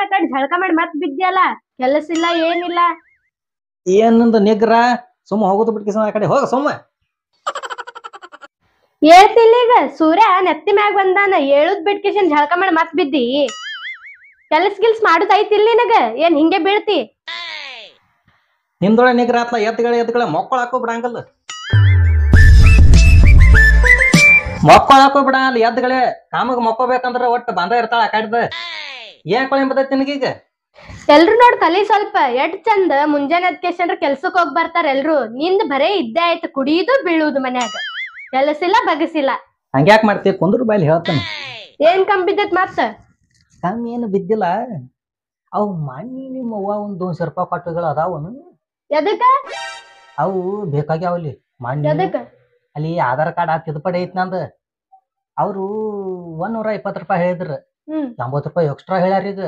ಆ ಕಡೆ ಜಳಕ ಮಾಡಿ ಮತ್ ಬಿದ್ದಿಯಲ್ಲ ಕೆಲಸ ಇಲ್ಲ ಏನಿಲ್ಲ ಏನಂದ ನಿಗ್ರ ಸುಮ್ಮ ಹೋಗೋದು ಬಿಟ್ಟು ಆ ಕಡೆ ಹೋಗ ಸುಮ್ಮ ಹೇಳ್ತಿಲ್ಲ ಈಗ ಸೂರ್ಯ ನೆತ್ತಿ ಮ್ಯಾಗ ಬಂದಾನ ಏಳುದ್ ಬಿಟ್ಕೇಶನ್ ಜಳಕ ಮಾಡಿ ಮತ್ ಬಿದ್ದಿ ಕೆಲ್ಸ ಗಿಲ್ಸ್ ಮಾಡುದ್ ಐತಿಲ್ ನಿನಗ ಏನ್ ಹಿಂಗೆ ಬೀಳ್ತಿ ಹಿಂದೊಳೆ ನಿಗ್ರ ಆತ್ಲ ಎತ್ತುಗಳ ಎತ್ತುಗಳ ಮಕ್ಕಳು ಹಾಕೋ ಬಿಡಂಗಲ್ಲ ಮಕ್ಕಳು ಹಾಕೋ ಬಿಡ ಅಲ್ಲಿ ಎದ್ದುಗಳೇ ಕಾಮಗ್ ಮಕ್ಕೋಬೇಕಂದ್ರ ಒಟ್ಟು ಬಂದ ಇರ್ತಾಳ ಆ ಕಡೆದ ಏನ್ ಕೊಳಿ ಬರ್ತೈತಿ ನಿನಗೀಗ ಎಲ್ರು ನೋಡ್ ಕಲಿ ಸ್ವಲ್ಪ ಎಷ್ಟ್ ಚಂದ ಮುಂಜಾನೆ ಅದ್ಕೇಶನ್ರ ಕೆಲ್ಸಕ್ ಹೋಗ್ ಬರ್ತಾರ ಎಲ್ರು ನಿಂದ್ ಬರೇ ಇದ್ದೇ ಆಯ್ತು ಕುಡಿಯುದು ಬೀಳುದು ಮನ್ಯಾಗ ಕೆಲಸಿಲ್ಲ ಬಗಸಿಲ್ಲ ಹಂಗ್ಯಾಕ್ ಮಾಡ್ತೀವಿ ಕುಂದ್ರ ಬಾಯ್ಲಿ ಹೇಳ್ತಾನೆ ಏನ್ ಕಮ್ಮಿ ಬಿದ್ದತ್ ಮತ್ತ ಕಮ್ಮಿ ಏನು ಬಿದ್ದಿಲ್ಲ ಅವು ಮಣ್ಣಿ ನಿಮ್ಮ ಅವ್ವ ಒಂದ್ ದೋನ್ಸ್ ರೂಪಾಯಿ ಕೊಟ್ಟುಗಳು ಅದಾವನು ಎದಕ್ಕ ಅವು ಬೇಕಾಗ್ಯಾವ ಅಲ್ಲಿ ಮಣ್ಣಿ ಎದಕ್ಕ ಅಲ್ಲಿ ಆಧಾರ್ ಕಾರ್ಡ್ ಆ ತಿದ್ದುಪಡಿ ಐತಿ ನಂದು ಅವರು ಒಂದ್ ನೂರ ಇಪ್ಪತ್ತು ರೂಪಾಯಿ ಹೇಳಿದ್ರು ಹ್ಮ್ ಎಂಬತ್ತು ರೂಪಾಯಿ ಎಕ್ಸ್ಟ್ರಾ ಹೇಳ್ಯಾರ ಈಗ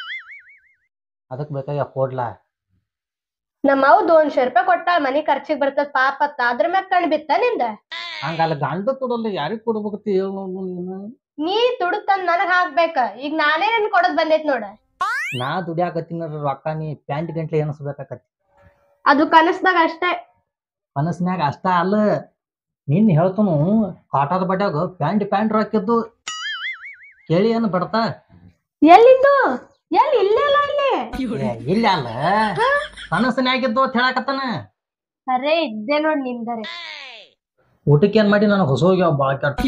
ಅದಕ್ ಬೇಕಾಗ್ಯಾವ ಕೊಡ್ಲಾ ನಮ್ಮ ಅವ್ ದೋನ್ಶೆ ರೂಪಾಯಿ ಕೊಟ್ಟಾಳ ಮನಿ ಖರ್ಚಿಗ್ ಬರ್ತದ ಪಾಪತ್ತ ಅದ್ರ ಮ್ಯಾಗ ಕಣ್ ಬಿತ್ತ ನಿಂದ ಹಂಗಲ್ಲ ಗಂಡ ಕೊಡಲ್ಲ ಯಾರಿಗ್ ಕೊಡ್ಬೇಕಂತ ಹೇಳು ನೋಡು ನೀನು ನೀ ದುಡ್ಡು ತಂದ್ ನನಗ್ ಹಾಕ್ಬೇಕ ಈಗ ನಾನೇ ನನ್ ಕೊಡದ್ ಬಂದೈತ್ ನೋಡ ನಾ ದುಡಿಯಾಕತ್ತಿನ ರೊಕ್ಕ ನೀ ಪ್ಯಾಂಟ್ ಗಂಟ್ಲೆ ಎನಸ್ಬೇಕಾಕತಿ ಅದು ಕನಸ್ದಾಗ ಅಷ್ಟೇ ಕನಸ್ನ್ಯಾಗ ಅಷ್ಟ ಅಲ್ಲ ನಿನ್ ಹೇಳ್ತನು ಕಾಟದ ಬಡ್ಯಾಗ ಪ್ಯಾಂಟ್ ಪ್ಯಾಂಟ್ ರೊಕ್ಕಿದ್ದು ಕೇಳಿ ಏನು ಬಿಡ್ತಾ ಎಲ್ಲಿದ್ದು ಎಲ್ಲಿ ಇಲ್ಲೇ ಅಲ್ಲ ಇಲ್ಲಿ ಏ, ಇಲ್ಲ ಅಲ್ಲ ಕನಸನ್ಯಾಗಿದ್ದು ಅಂತ ಹೇಳಕತ್ತಾನ ಸರೇ ಇದ್ದೆ ನೋಡ್ ನಿಂದರೆ ಊಟಕ್ಕೆ ಏನ್ ಮಾಡಿ ನಾನು ಹೊಸ ಹೋಗ್ಯಾವ ಬಾಳ ಕೆಟ್ಟ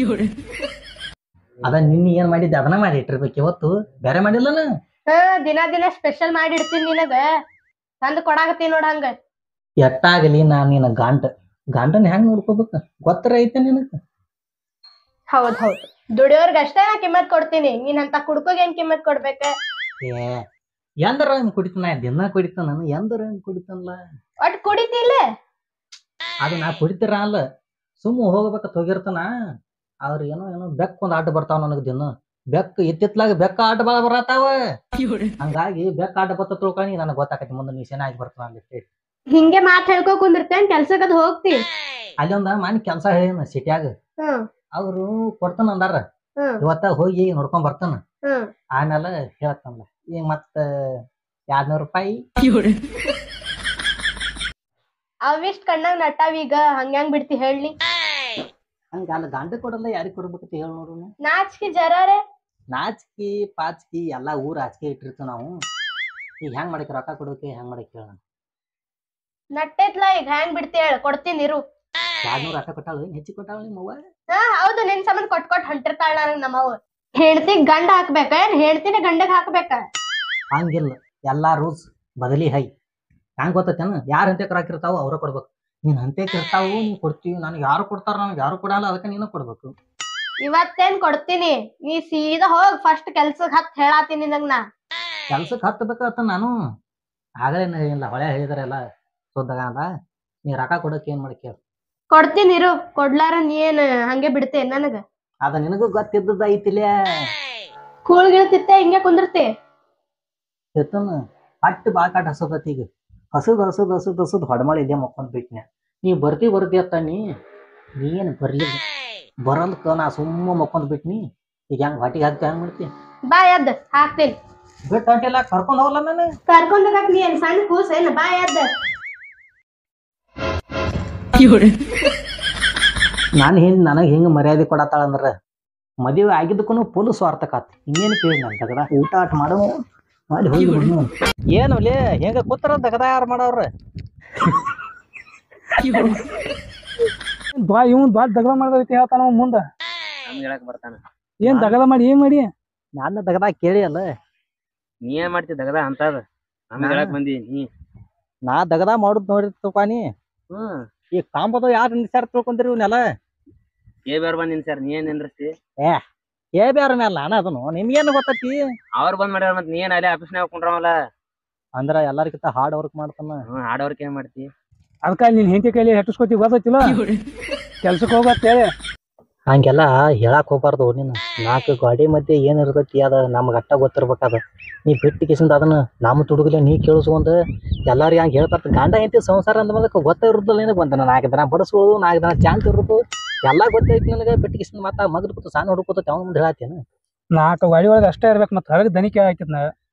ಅದ ನಿನ್ನ ಏನ್ ಮಾಡಿದ್ದೆ ಅದನ್ನ ಮಾಡಿ ಇಟ್ಟಿರ್ಬೇಕು ಇವತ್ತು ಬೇರೆ ಮಾಡಿಲ್ಲನ ಹಾ ದಿನ ದಿನ ಸ್ಪೆಷಲ್ ಮಾಡಿ ಇಡ್ತೀನಿ ನಿನಗ ತಂದ್ ಕೊಡಾಕತ್ತೀನಿ ನೋಡ್ ಹಂಗ ಎಟ್ಟಾಗಲಿ ನಾನ್ ನಿನ್ನ ಗಂಡ ಗಂಡನ ಹೆಂಗ್ ನೋಡ್ಕೋಬೇಕು ಗೊತ್ತರ ಐತೆ ನಿನಗ ಹೌದ್ ಹೌದ್ ದುಡಿಯೋರ್ಗ ಅಷ್ಟೇ ನಾ ಕಿಮ್ಮತ್ ಕೊಡ್ತೀನಿ ನೀನ್ ಅಂತ ಕುಡ್ಕೋಗ್ ಏನ್ ಕಿಮ್ಮತ್ ಕೊಡ್ಬೇಕ ಏ ಎಂದರ ಹಂಗ್ ಕುಡಿತಾನ ದಿನ ಕುಡಿತಾನ ನಾನು ಎಂದರ ಹಂಗ್ ಕುಡಿತಾನಲ್ಲ ಒಟ್ ಕುಡಿತಿಲ್ಲ ಅದು ನಾ ಕುಡಿತೀರ ಅಲ್ಲ ಸುಮ್ಮ ಹೋಗ್ಬೇಕಂತ ಹೋಗಿರ್ತಾನ ಅವ್ರ ಏನೋ ಏನೋ ಬೆಕ್ಕ ಒಂದ್ ಆಟ ಬರ್ತಾವ ನನಗ್ ದಿನ ಬೆಕ್ಕ ಇತ್ತಿತ್ಲಾಗ ಬೆಕ್ಕ ಆಟ ಬಾಳ ಬರತಾವ ಹಂಗಾಗಿ ಬೆಕ್ಕ ಆಟ ಬತ್ತ ತಿಳ್ಕೊಂಡು ನನಗೆ ಗೊತ್ತಾಕತಿ ಮುಂದೆ ನೀ ಚೆನ್ನಾಗಿ ಬರ್ತಾನ ಅಲ್ಲಿ ಹಿಂಗೆ ಮಾತ್ ಹೇಳ್ಕೊ ಕುಂದಿರ್ತೇನ್ ಕೆಲ್ಸಕ್ ಅದ್ ಹೋಗ್ತಿ ಅಲ್ಲಿ ಒಂದ ಮನೆ ಕೆಲಸ ಹೇಳಿನ ಸಿಟ್ಯಾಗ ಹ್ಮ್ ಅವ್ರು ಕೊಡ್ತಾನ ಅಂದಾರ ಹ್ಮ್ ಇವತ್ತ ಹೋಗಿ ನೋಡ್ಕೊಂಡ್ ಬರ್ತಾನ ಹ್ಮ್ ಆಮೇಲೆ ಹೇಳ್ತಾನಲ್ಲ ಈಗ ಮತ್ತ ಎರಡ್ನೂರು ರೂಪಾಯಿ ಅವಿಷ್ಟ್ ಕಣ್ಣಾಗ್ ನಟ್ಟಾವೀಗ ಹಂಗ್ಯಾಂಗ್ ಬಿಡ್ತಿ ಹೇಳಿ ಹಂಗ ಅಲ್ಲ ಗಂಡ ಕೊಡಲ್ಲ ಯಾರಿಗ್ ಕೊಡ್ಬೇಕಂತ ಹೇಳಿ ನೋಡು ನಾಚಿಕೆ ಜರಾರೆ ನಾಚಿಕಿ ಪಾಚಿಕಿ ಎಲ್ಲಾ ಊರ್ ಆಚಿಕೆ ಇಟ್ಟಿರ್ತೀವಿ ನಾವು ಈಗ ಹೆಂಗ್ ಮಾಡಕ್ಕೆ ರೊಕ್ಕ ಕೊಡೋಕೆ ಹೆಂಗ್ ಮಾಡಕ್ಕೆ ಹೇಳ ನಟ್ಟೆತ್ಲ ಈಗ ಹ್ಯಾಂಗ್ ಬಿಡ್ತಿ ಹೇಳ ಕೊಡ್ತೀನಿ ಇರು ಎರಡ್ನೂರು ರೊಕ್ಕ ಕೊಟ್ಟಾಳ ಹೆಚ್ಚಿಗೆ ಕೊಟ್ಟಾಳ ನಿಮ್ಮವ್ವ ಹಾ ಹೌದು ನಿನ್ ಸಂಬಂಧ ಕೊಟ್ ಕೊಟ್ ಹೊಂಟಿರ್ತಾಳ ನನಗ್ ನಮ್ಮವ್ವ ಹೇಳ್ತಿಗ್ ಗಂಡ ಹಾಕ್ಬೇಕ ಏನ್ ಹೇಳ್ತೀನಿ ಗಂಡಗ್ ಹಾಕ್ಬೇಕ ಹಂಗಿಲ್ಲ ಎಲ್ಲಾ ರೂಲ್ಸ್ ಬದಲಿ ಹೈ ಹೆಂಗ್ ಗೊತ್ತೇನ ಯಾರ ಹಂತಕ್ಕೆ ಹಾಕಿರ್ತಾವ ಅವ್ರ ಕೊಡ್ಬೇಕು ನೀನ್ ಹಂತಕ್ಕೆ ಇರ್ತಾವು ನೀನ್ ಕೊಡ್ತೀವಿ ನನಗೆ ಯಾರು ಕೊಡ್ತಾರ ನನಗೆ ಯಾರು ಕೊಡಲ್ಲ ಅದಕ್ಕೆ ನೀನು ಕೊಡ್ಬೇಕು ಇವತ್ತೇನ್ ಕೊಡ್ತೀನಿ ನೀ ಸೀದಾ ಹೋಗ್ ಫಸ್ಟ್ ಕೆಲ್ಸಕ್ ಹತ್ ಹೇಳಾತೀನಿ ನಿನಗ್ ನಾ ಕೆಲ್ಸಕ್ಕೆ ಹತ್ತಬೇಕತ್ತ ನಾನು ಆಗಲೇ ಇಲ್ಲ ಹೊಳೆ ಹೇಳಿದಾರೆಲ್ಲ ಸೋದಾಗ ಅದ ನೀ ರೊಕ್ಕ ಕೊಡಕ್ಕೆ ಏನ್ ಮಾಡಕ್ಕೆ ಹೇಳು ಕೊಡ್ತೀನಿ ಇರು ಕೊಡ್ಲಾರ ನೀ ಏನ್ ಹಂಗೆ ಬಿಡ್ತೆ ನನಗ ಅದ ನಿನಗೂ ಗೊತ್ತಿದ್ದದ ಐತಿಲೇ ಕೂಳ್ಗಿಳ್ತಿತ್ತೆ ಹಿಂಗೆ ಕುಂದಿರ್ತಿ ಎತ್ತನ ಅಟ್ಟು ಬಾಕಾಟ್ ಹಸದತ್ ಈಗ ಹಸದ್ ಹಸದ್ ಹಸದ್ ಹಸದ್ ಹೊಡಮಳ ಇದೆ ಮಕ್ಕೊಂಡ್ ಬಿಟ್ನೆ ನೀ ಬರ್ತಿ ಬರ್ತಿ ಅತ್ತ ನೀ ನೀನ್ ಬರ್ಲಿಲ್ಲ ಬರಲ್ಕ ನಾ ಸುಮ್ಮ ಮಕ್ಕೊಂಡ್ ಬಿಟ್ನಿ ಈಗ ಹೆಂಗ್ ಹೊಟ್ಟಿಗೆ ಹಾಕಿ ಹೆಂಗ್ ಮಾಡ್ತಿ ಬಾ ಎದ್ದ ಹಾಕ್ತೀನಿ ಬಿಟ್ಟು ಹೊಂಟಿಲ್ಲ ಕರ್ಕೊಂಡ್ ಹೋಗಲ್ಲ ನಾನು ಕರ್ಕೊಂಡ್ ಹೋಗಕ್ ನೀ ಏನ್ ಸಣ್ಣ ಕೂಸ ಏನ್ ಬಾ ಎದ್ದ ನಾನು ಹಿಂಗ್ ನನಗೆ ಹಿಂಗ್ ಮರ್ಯಾದೆ ಕೊಡತ್ತಾಳ ಅಂದ್ರ ಮದುವೆ ಆಗಿದ್ದಕ್ಕೂ ಫುಲ್ ಸ್ವಾರ್ಥಕಾತ್ ಇನ್ನೇನು ಕೇಳಿ ನಾನು ತಗದ ಊಟ ಆಟ ಮಾಡೋ ಮಾಡಿ ಹೋಗಿ ಬಿಡ್ನು. ಏನು ಲೇ ಹೆಂಗ ಕೂತರ ದಗದ ಯಾರು ಮಾಡವ್ರ ಬಾ ಇವ್ನ್ ಬಾ ದಗದ ಮಾಡ್ದೈತಿ ಹೇಳ್ತಾನ ಅವ ಮುಂದ ನಮ್ಗೆ ಹೇಳಕ್ ಬರ್ತಾನ ಏನ್ ದಗದ ಮಾಡಿ ಏನ್ ಮಾಡಿ ನನ್ನ ದಗದ ಕೇಳಿ ಅಲ್ಲ ನೀ ಏನ್ ಮಾಡ್ತಿ ದಗದ ಅಂತದ ನಮ್ಗೆ ಹೇಳಕ್ ಬಂದಿ ನೀ ನಾ ದಗದ ಮಾಡುದ್ ನೋಡಿರ್ತಪ್ಪ ನೀ ಹ್ಮ್ ಈ ಕಾಂಬದ ಯಾರು ನಿಲ್ಸಾರ ತಿಳ್ಕೊಂಡ್ರಿ ಇವ್ನೆಲ್ಲ ಏ ಬೇರ್ ಬಂದ್ ನಿನ್ ಸರ್ ನೀ ಏನ್ ನಿಂದ್ರಸ್ತಿ ಏ ಬ್ಯಾರ ಮೇಲೆ ನಾನು ಅದನ್ನು ನಿಮ್ಗೇನು ಗೊತ್ತೈತಿ ಅವ್ರ ಬಂದ್ ಮಾಡ್ಯಾರ ಮತ್ ನೀ ಏನ್ ಅಲ್ಲೇ ಆಫೀಸ್ನಾಗ ಕುಂಡ್ರವಲ್ಲ ಅಂದ್ರ ಎಲ್ಲರಿಗಿಂತ ಹಾರ್ಡ್ ವರ್ಕ್ ಮಾಡ್ತಾನ ಹ್ಮ್ ಆಡೋರ್ಕ್ ಏನ್ ಮಾಡ್ತಿ ಅದಕ್ಕ ನೀನ್ ಹೆಂಡತಿ ಕೈಲಿ ಹೆಟ್ಟಿಸ್ಕೊತಿ ಗೊತ್ತೈತಿಲ್ಲ ಕೆಲ್ಸಕ್ಕೆ ಹೋಗತ್ ಹೇಳಿ ಹಂಗೆಲ್ಲ ಹೇಳಕ್ ಹೋಗ್ಬಾರ್ದು ನೀನು ನಾಲ್ಕು ಗಾಡಿ ಮಧ್ಯೆ ಏನ್ ಇರ್ತೈತಿ ಅದ ನಮ್ಗೆ ಅಟ್ಟ ಗೊತ್ತಿರ್ಬೇಕದ ನೀ ಬಿಟ್ಟು ಕಿಸಿಂದ ಅದನ್ನ ನಮ್ಮ ತುಡುಗಲೆ ನೀ ಕೇಳಿಸ್ಕೊಂಡ್ ಎಲ್ಲಾರು ಹಂಗೆ ಹೇಳ್ಬಾರ್ದು ಗಂಡ ಹೆಂಡತಿ ಸಂಸಾರ ಅಂದ ಮೇಲೆ ಗೊತ್ತ ಇರುದಿಲ್ಲ ನಿನಗೆ ಬಂದ ನಾಲ್ಕು ದಿನ ಬಡಿಸ್ಬೋದು ನಾಲ್ಕು ದಿನ ಚಾಂತ್ ಇರುತ್ತು ಎಲ್ಲ ಗೊತ್ತೈತಿ ನನಗೆ ಬಿಟ್ಟು ಕಿಸಿಂದ ಮತ್ತೆ ಮಗದ್ ಕೂತು ಸಣ್ಣ ಹುಡುಕುತ್ತ ಅವ್ನ ಮುಂದೆ ಹೇಳತ್ತೇನು ನಾಲ್ಕು ಗಾಡಿ ಒಳಗೆ ಅಷ್ಟೇ ಇರ್ಬೇಕು ಮತ್ತೆ ಹೊರಗೆ ದನಿ ಕೇಳಾಕಿತ್ ನಾ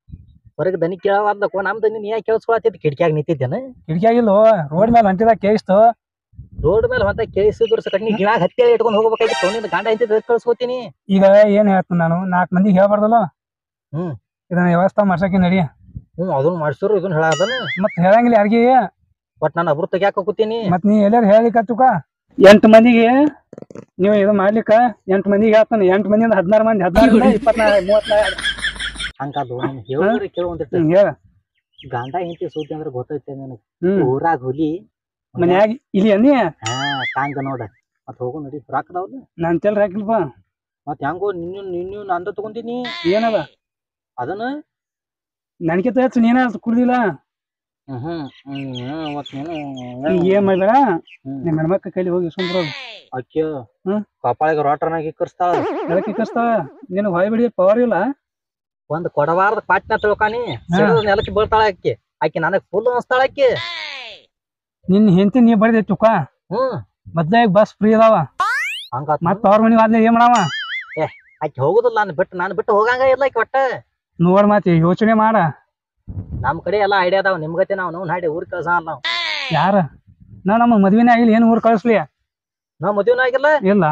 ಹೊರಗೆ ದನಿ ಕೇಳವಾರ್ದಕ್ಕೋ ನಮ್ ದನಿ ನೀ ಯಾಕೆ ಕೇಳಿಸ್ಕೊಳತ್ತಿದ್ ಕಿಟಕಿಯಾಗ ನಿಂತಿದ್ದೇನ ಕಿಟಕಿಯಾಗಿಲ್ಲ ರೋಡ್ ಮೇಲೆ ಹೊಂಟಿದಾಗ ಕೇಳಿಸ್ತು ರೋಡ್ ಮೇಲೆ ಹೊಂತ ಕೇಳಿಸಿದ್ರು ಸಕ ನೀ ಗಿಡಾಗ ಹತ್ತಿ ಇಟ್ಕೊಂಡು ಹೋಗ್ಬೇಕಾಗಿತ್ತು ನಿಂದ ಗಂಡ ಹಿಂತಿದ್ ಕಳ್ಸ್ಕೊತೀನಿ ಈಗ ಏನ್ ಹೇಳ್ತೀನಿ ನಾನು ನಾಲ್ಕು ಮಂದಿಗೆ ಹೇಳ್ಬಾರ್ದಲ್ಲ ಹ್ಮ್. ಇದನ್ನ ವ್ಯವಸ್ಥೆ ಮಾಡ್ಸಕ್ಕೆ ನಡಿ ಹ್ಮ್ ಅದನ್ನ ಮಾಡ್ಸಿರು ಇದನ್ನ ಹೇಳದನ ಮತ್ ಹೇಳಂಗಿಲ್ಲ ಯಾರಿಗೆ ಬಟ್ ನಾನು ಅಬ್ರು ತೆಗ್ಯಾಕ ಹೋಗ್ತೀನಿ ಮತ್ ನೀ ಎಲ್ಲಾರು ಹೇಳಿಕತ್ತುಕ ಎಂಟು ಮಂದಿಗೆ ನೀವು ಇದು ಮಾಡ್ಲಿಕ್ಕ ಎಂಟು ಮಂದಿಗೆ ಹೇಳ್ತಾನೆ ಎಂಟು ಮಂದಿಯಿಂದ ಹದಿನಾರು ಮಂದಿ ಹದಿನಾರು ಇಪ್ಪತ್ನಾಲ್ಕು ಮೂವತ್ನಾಲ್ಕು ಹಂಗಾದು ನನ್ ಹೇಳಿದ್ರೆ ಕೇಳುವಂತ ಹ್ಮ್ ಹೇಳ ಗಂಡ ಹಿಂತಿ ಸುದ್ದಿ ಅಂದ್ರೆ ಗೊತ್ತೈತೆ ನನಗೆ ಹ್ಮ್ ಊರಾಗ ಹುಲಿ ಮನ್ಯಾಗ ಇಲ್ಲಿ ಅನ್ನಿ ಹಾ ಕಾಂಗ ನೋಡ ಮತ್ ಹೋಗು ನಡಿ ರಾಕದವ್ನ ನಾನ್ ತೆಲ್ ಹಾಕಿಲ್ಪ ಮತ್ ಹೆಂಗೋ ನಿನ್ನ ನಿನ್ನ ನಂದ ತಗೊಂಡಿನಿ ಏನದ ಅದನ್ನ ನನಗಿಂತ ಹೆಚ್ಚು ನೀನ ಕುಡ್ದಿಲ್ಲ ಹ್ಮ್ ಹ್ಮ್ ಹ್ಮ್ ಮತ್ ನೀನು ಈಗ ಏನ್ ಮಾಡಿದಾರ ಹ್ಮ್. ನಿಮ್ಮ ಹೆಣ್ಮಕ್ಳ ಕೈಲಿ ಹೋಗಿ ಸುಂದ್ರ ಅಕ್ಕಿ ಹ್ಮ್. ಕಪಾಳಿಗೆ ರೋಟರ್ನಾಗ ಇಕ್ಕರ್ಸ್ತಾಳ ಅದಕ್ಕೆ ಕಷ್ಟ ನಿನಗ್ ಹೊಯ್ ಬಿಡಿ ಪವರ್ ಇಲ್ಲ ಒಂದ್ ಕೊಡಬಾರ್ದ ಪಾಟ್ನ ತಿಳ್ಕಾನಿ ಸಿಡಿದು ನೆಲಕ್ಕೆ ಬೀಳ್ತಾಳ ಅಕ್ಕಿ ಆಕಿ ನನಗ್ ಫುಲ್ ಅನ್ಸ್ತಾಳ ಅಕ್ಕಿ ನಿನ್ ಹೆಂಡತಿ ನೀ ಬಡಿದೆ ತುಕ ಹ್ಮ್ ಮೊದ್ಲಾಗ ಬಸ್ ಫ್ರೀ ಅದಾವ ಹಂಗ ಮತ್ ಅವ್ರ ಮನಿಗೆ ಆದ್ಲೆ ಏನ್ ಮಾಡಾವ ಆಕಿ ಹೋಗುದಿಲ್ಲ ನಾನು ಬಿಟ್ಟು ನಾನು ಬಿಟ್ಟು ಹೋಗಂಗ ಇಲ್ಲ ಆಕಿ ಒಟ್ಟ ನೋಡ್ ಮಾತಿ ಯೋಚನೆ ಮಾಡ ನಮ್ ಕಡೆ ಎಲ್ಲಾ ಐಡಿಯಾ ಅದಾವ ನಿಮ್ಗತೆ ನಾವ್ ನಾವು ನಾಡಿ ಊರ್ ಕಳ್ಸ ನಾವ್ ಯಾರ ನಾ ನಮ್ಮ ಮದ್ವಿನೇ ಆಗಿಲ್ಲ ಏನ್ ಊರ್ ಕಳಿಸ್ಲಿ ನಾವ್ ಮದ್ವಿನ ಆಗಿಲ್ಲ ಇಲ್ಲ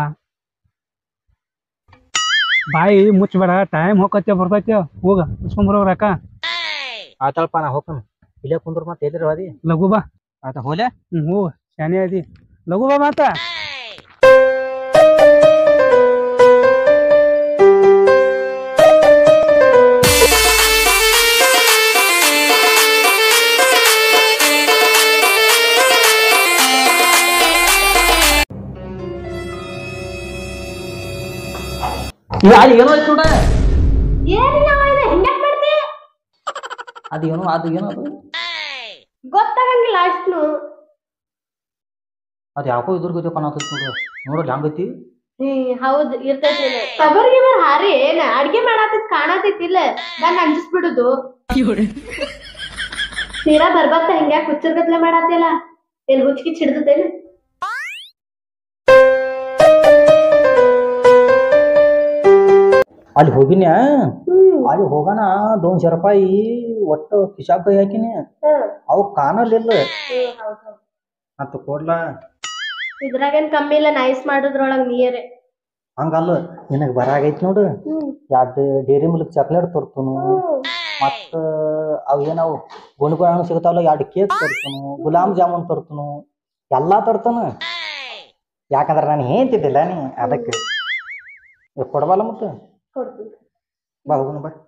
ಬಾಯಿ ಮುಚ್ಚಬೇಡ ಟೈಮ್ ಹೋಗತ್ತೆ ಬರ್ತೈತೆ ಹೋಗ ಮುಚ್ಕೊಂಡ್ಬರೋ ರೊಕ್ಕ ಆತಳಪ್ಪ ನಾ ಹೋಗ್ತಾನ ಇಲ್ಲೇ ಕುಂದ್ರ ಮತ್ತೆ ಎಲ್ಲಿರ ಅದಿ ಲಘು ಬಾ ಆತ ಹೋಲೆ ಹ್ಮ್ ಹೋಗ ಶಾನೆ ಅದಿ ಲಘು ಬಾ ಮಾತ ಅಲ್ಲಿ ಏನೋ ಐತ್ ನೋಡ ಏನಿಲ್ಲ ಇದು ಹಿಂಗ್ಯಾಕ್ ಮಾಡ್ತಿ ಅದು ಏನೋ ಅದು ಏನೋ ಅದು ಗೊತ್ತಾಗಂಗಿಲ್ಲ ಅಷ್ಟು ಅದ್ ಯಾಕೋ ಇದ್ರ ಗತಿ ಕಾಣತೈತಿ ನೋಡು ನೋಡಲ್ಲ ಹಂಗೈತಿ ಹ್ಮ್ ಹೌದ್ ಇರ್ತೈತಿ ಕಬರ್ ಗಿಬರ್ ಹಾರಿ ಏನ ಅಡ್ಗೆ ಮಾಡಾತಿದ್ ಕಾಣತೈತಿಲ್ಲ ಬಂದ್ ಅಂಜಿಸ್ಬಿಡುದು ತೀರಾ ಬರ್ಬತ್ತ ಹಿಂಗ್ಯಾಕ್ ಹುಚ್ಚರ್ಗತ್ಲೆ ಮಾಡಾತಿಲ್ಲ ಏನ್ ಹುಚ್ಕಿ ಹಿಡ್ದತೇನು ಅಲ್ಲಿ ಹೋಗಿನ್ಯಾ ಹ್ಮ್ ಅಲ್ಲಿ ಹೋಗೋಣ ದೋನ್ಶೆ ರೂಪಾಯಿ ಒಟ್ಟು ಕಿಶಾಬ್ ಕೈ ಹಾಕಿನಿ ಹ್ಮ್ ಅವು ಕಾಣಲಿಲ್ಲ ಹ್ಮ್ ಹೌದ್ ಹೌದ್. ಮತ್ತ ಕೊಡ್ಲಾ ಇದ್ರಾಗೇನ್ ಕಮ್ಮಿ ಇಲ್ಲ ನೈಸ್ ಮಾಡುದ್ರೊಳಗ್ ನೀರೇ ಹಂಗಲ್ಲ ನಿನಗ್ ಬರಾಗೈತಿ ನೋಡು ಹ್ಮ್ ಎರಡು ಡೇರಿ ಮಿಲ್ಕ್ ಚಾಕ್ಲೇಟ್ ತರ್ತನು ಮತ್ತ ಅವ್ ಏನವು ಗುಣಗುಣ ಹಣ್ಣು ಸಿಗ್ತಾವಲ್ಲ ಎರಡು ಕೇಕ್ ತರ್ತನು ಗುಲಾಬ್ ಜಾಮೂನ್ ತರ್ತನು ಎಲ್ಲಾ ತರ್ತನು ಯಾಕಂದ್ರ ನಾನು ಹೇಳ್ತಿದ್ದಿಲ್ಲ ನೀ ಅದಕ್ಕೆ ಇವ್ ಕೊಡಬಲ್ಲ ಮತ್ತ ಕೊಡ್ತೀನಿ ಬಾ ಹೋಗೋಣ ಬಾ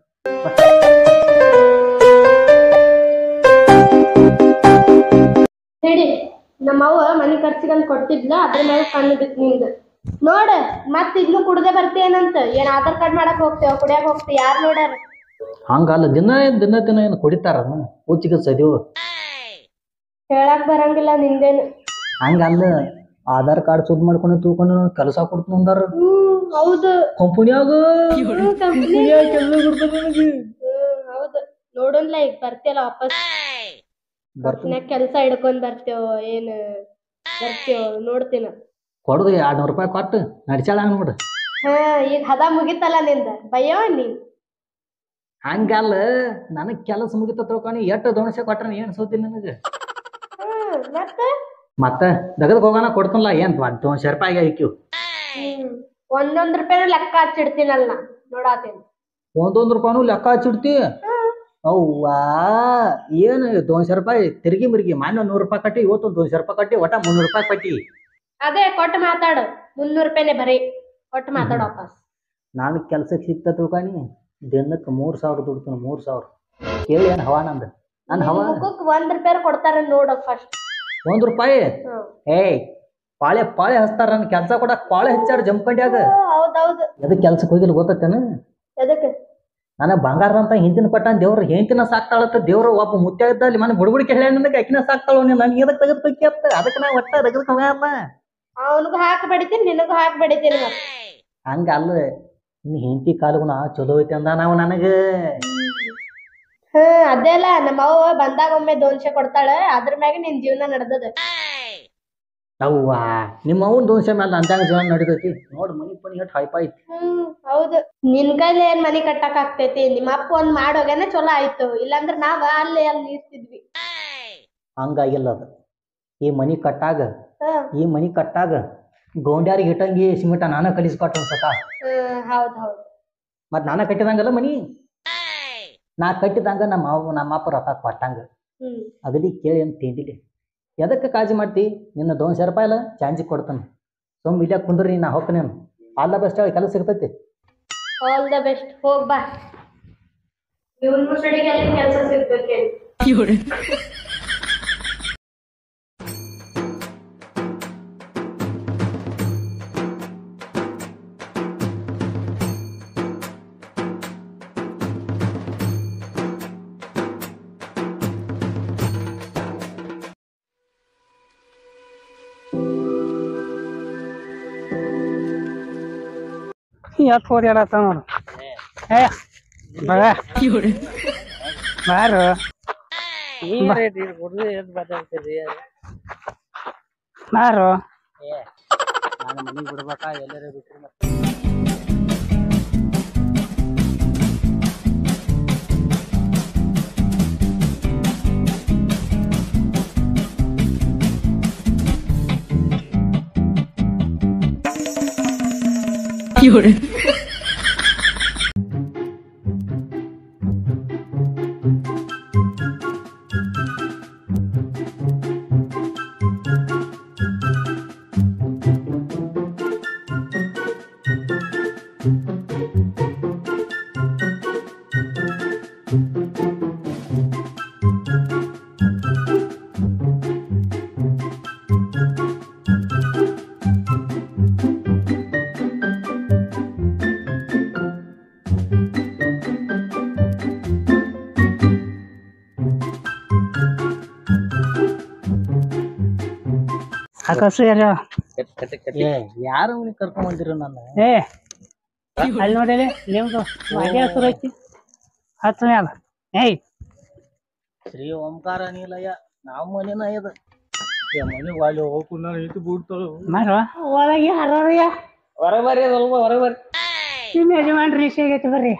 ಹೇಳಿ ನಮ್ಮವ್ವ ಮನಿ ಖರ್ಚಿಗಂತ ಕೊಟ್ಟಿದ್ಲ ಅದ್ರ ಮೇಲೆ ಕಣ್ಣು ಬಿತ್ತು ನಿಂದ ನೋಡ ಮತ್ ಇದ್ನು ಕುಡ್ದೆ ಬರ್ತೇನಂತ ಏನ್ ಆಧಾರ್ ಕಾರ್ಡ್ ಮಾಡಕ್ ಹೋಗ್ತೇವ ಕುಡಿಯಾಕ ಹೋಗ್ತೇವ ಯಾರ್ ನೋಡ್ಯಾರ ಹಂಗಲ್ಲ ದಿನ ದಿನ ದಿನ ಏನು ಕುಡಿತಾರ ಹುಚ್ಚಿಗೆ ಸದಿವು ಹೇಳಕ್ ಬರಂಗಿಲ್ಲ ನಿಂದೇನು ಹಂಗಲ್ಲ ಆಧಾರ್ ಕಾರ್ಡ್ ಸುದ್ ಮಾಡ್ಕೊಂಡು ತೂಕೊಂಡು ಕೆಲಸ ಕೊಡ್ತೀನಿ ಅಂದಾರ ಹ್ಮ್ ಹೌದು ಕಂಪನಿಯಾಗ ಹ್ಮ್, company. ಹ್ಮ್ ಹೌದು ನೋಡೋನ್ಲ ಈಗ ಬರ್ತಿಯಲ್ಲ ವಾಪಸ್ ಬರ್ತಿನಾಗ ಕೆಲ್ಸ ಹಿಡ್ಕೊಂಡ್ ಬರ್ತೇವ ಏನ್ ಬರ್ತೇವ ನೋಡ್ತೀನ ಕೊಡುದು ಎರಡ್ ನೂರು ರೂಪಾಯಿ ಕೊಟ್ಟು ನಡ್ಸಾಳ ಹಂಗ ನೋಡು ಹಾ ಈಗ ಹದ ಮುಗಿತಲ್ಲ ನಿಂದ ಬಯ್ಯೋ ನೀ ಹಂಗಲ್ಲ ನನಗ್ ಕೆಲಸ ಮುಗಿತ ತಿಳ್ಕೊಂಡು ಎಷ್ಟು ದೋಣಸೆ ಕೊಟ್ರ ಏನ್ ಸೋತಿ ನನಗೆ ಹ್ಮ್ ಮತ್ತ ಮತ್ತ ದಗದಕ್ ಹೋಗೋಣ ಕೊಡ್ತನಲ್ಲ ಏನ್ ದೋನ್ಸೆ ರೂಪಾಯಿ ಐಕ್ಯು ಹ್ಮ್ ಒಂದೊಂದ್ ರೂಪಾಯಿನೂ ಲೆಕ್ಕ ಹಚ್ಚಿಡ್ತೀನಲ್ಲ ನಾ ನೋಡಾತೀನಿ ಒಂದೊಂದ್ ರೂಪಾಯಿನೂ ಲೆಕ್ಕ ಹಚ್ಚಿಡ್ತಿ ಅವ್ವಾ ಏನು ದೋನ್ಸೆ ರೂಪಾಯಿ ತಿರುಗಿ ಮಿರ್ಗಿ ಮಾನ್ಯ ನೂರು ರೂಪಾಯಿ ಕಟ್ಟಿ ಇವತ್ತು ದೋನ್ಸೆ ರೂಪಾಯಿ ಕಟ್ಟಿ ಒಟ್ಟ ಮುನ್ನೂರು ರೂಪಾಯಿ ಕಟ್ಟಿ ಅದೇ ಕೊಟ್ಟು ಮಾತಾಡು ಮುನ್ನೂರು ರೂಪಾಯಿನೇ ಬರೀ ಕೊಟ್ಟು ಮಾತಾಡು ವಾಪಸ್ ನಾನು ಕೆಲ್ಸಕ್ಕೆ ಸಿಕ್ತ ತಿಳ್ಕೊನಿ ದಿನಕ್ಕೆ ಮೂರ್ ಸಾವಿರ ದುಡ್ತೀನಿ ಮೂರ್ ಸಾವಿರ ಕೇಳಿ ಏನ್ ಹವಾ ನಂದು ನನ್ ಹವಾ ಮುಖಕ್ ಒಂದ್ ರೂಪಾಯಿ ಕೊಡ್ತಾರ ನೋಡು ಫಸ್ಟ್ ಒಂದ್ ರೂಪಾಯಿ ಹ್ಮ್ ಏಯ್ ಪಾಳೆ ಪಾಳೆ ಹಚ್ತಾರ ನನ್ ಕೆಲ್ಸ ಕೊಡಕ್ ಪಾಳೆ ಹಚ್ಚಾರ ಜಂಪಂಡ್ಯಾಗ ಹೌದೌದು ಎದಕ್ ಕೆಲ್ಸಕ್ಕೆ ಹೋಗಿಲ್ಲ ಗೊತ್ತೇನ ಎದಕ್ಕೆ ನನಗ್ ಬಂಗಾರ ಅಂತ ಹಿಂದಿನ ಪಟ್ಟ ದೇವ್ರ ಹೆಂತಿನ ಸಾಕ್ತಾಳತ್ತ ದೇವ್ರ ಒಬ್ಬ ಮುತ್ಯ ಇದ್ದ ಅಲ್ಲಿ ಮನೆ ಬುಡ್ಬುಡಿಕೆ ಹೇಳ ನನಗೆ ಅಕಿನ ಸಾಕ್ತಾಳ ನೀನ್ ನನ್ಗೆ ಎದಕ್ ತೆಗೆದ್ ಬೇಕಿ ಅತ್ತ ಅದಕ್ಕೆ ನಾ ಒಟ್ಟ ತೆಗೆದಕ್ ಹೋಗಲ್ಲ ಅವನಿಗೂ ಹಾಕಿ ಬಡಿತೀನಿ ನಿನಗೂ ಹಾಕಿ ಬಡಿತೀನಿ ಮತ್ತೆ ಹಂಗ ಅಲ್ಲ ನಿನ್ ಹೆಂಡತಿ ಕಾಲಗುಣ ಚಲೋ ಐತಿ ಅಂದ ನಾವು ನನಗ ಹ್ಮ್ ಅದೇ ಅಲ್ಲ ನಮ್ಮ ಅವ್ವ ಬಂದಾಗ ಒಮ್ಮೆ ದೋನ್ಶೆ ಕೊಡ್ತಾಳೆ ಅದ್ರ ಮ್ಯಾಗ ನಿನ್ ಜೀವನ ನಡ್ದದ ಅವ್ವ ನಿಮ್ಮ ಅವನ್ ದೋಸೆ ಮೇಲೆ ಅಂದಾಗ ಜೀವನ ನಡಿತೈತಿ ನೋಡ್ ಮನಿ ಪನಿ ಎಷ್ಟು ಹೈಪ ಐತಿ ಹ್ಮ್ ಹೌದು ನಿನ್ ಕೈಲಿ ಏನ್ ಮನಿ ಕಟ್ಟಕ್ ಆಗ್ತೈತಿ ನಿಮ್ಮ ಅಪ್ಪ ಒಂದ್ ಮಾಡೋಗೇನೆ ಚಲೋ ಆಯ್ತು ಇಲ್ಲಾಂದ್ರ ನಾವ ಅಲ್ಲೇ ಅಲ್ಲಿ ಇರ್ತಿದ್ವಿ ಹಂಗಾಗಿಲ್ಲ ಅದು ಈ ಮನಿ ಕಟ್ಟಾಗ ಹ ಈ ಮನಿ ಕಟ್ಟಾಗ ಗೌಂಡ್ಯಾರಿಗೆ ಇಟ್ಟಂಗಿ ಸಿಮೆಂಟ ನಾನ ಕಲಿಸ್ಕೊಟ್ಟು ಅನ್ಸತ್ತ ಹ್ಮ್ ಹೌದ್ ಹೌದ್ ಮತ್ ನಾನ ಕಟ್ಟಿದಂಗಲ್ಲ ಮನಿ ನಾ ಕಟ್ಟಿದಂಗ ನಮ್ಮ ಅವ್ ನಮ್ಮ ಅಪ್ಪ ರೊಕ್ಕ ಕೊಟ್ಟಂಗ ಹ್ಮ್ ಅಗದಿ ಕೇಳಿ ಅಂತ ತಿಂದಿಲಿ ಎದಕ್ಕೆ ಕಾಳಜಿ ಮಾಡ್ತಿ ನಿನ್ನ ದೋನ್ಸೆ ರೂಪಾಯಿ ಇಲ್ಲ ಚಾನ್ಜಿ ಕೊಡ್ತಾನೆ ಸುಮ್ ಇಲ್ಲೇ ಕುಂದ್ರಿ ನಾ ಹೋಗ್ತೇನೆ ಆಲ್ ದ ಬೆಸ್ಟ್ ಹೇಳಿ ಕೆಲಸ ಸಿಗ್ತೈತಿ ಆಲ್ ದ ಬೆಸ್ಟ್ ಹೋಗ್ ಬಾ ಇವನು ಸ್ಟಡಿಗೆ ಅಲ್ಲಿ ಕೆಲಸ ಸಿಗ್ಬೇಕೇನು ಎತ್ ಹೋದ್ ಹೇಳತ್ತ ನೋಡು ಏ ಬರ ಬಾರು ಬಾರು ನಾನು ಮನೆಗೆ ಬಿಡ್ಬೇಕಾ ಎಲ್ಲರೇ ಬಿಟ್ರು ಸಾಕಷ್ಟು ಯಾರ ಏ ಯಾರು ಅವನಿಗೆ ಕರ್ಕೊಂಡ್ ಬಂದಿರು ನನ್ನ ಏ ಅಲ್ಲಿ ನೋಡಿಲಿ ನಿಮ್ದು ಮಾಗೆ ಹಸುರು ಐತಿ ಹತ್ತು ಮ್ಯಾಲ ಏಯ್ ಶ್ರೀ ಓಂಕಾರ ನೀಲಯ್ಯ ನಾವು ಮನಿನ ಇದು ಏ ಮನಿ ವಾಲಿ ಹೋಗ್ಕೊಂಡು ನಾನು ಇಟ್ಟು ಬಿಡ್ತಾಳು ಮಾರು ಒಳಗೆ ಹರೋರಿಯ ಹೊರಗೆ ಬರ್ರಿ ಸ್ವಲ್ಪ ಹೊರಗೆ ಬರ್ರಿ ನಿಮ್ಮ ಯಜಮಾನ್ ರೀಸ್ ಆಗೈತಿ ಬರ್ರಿ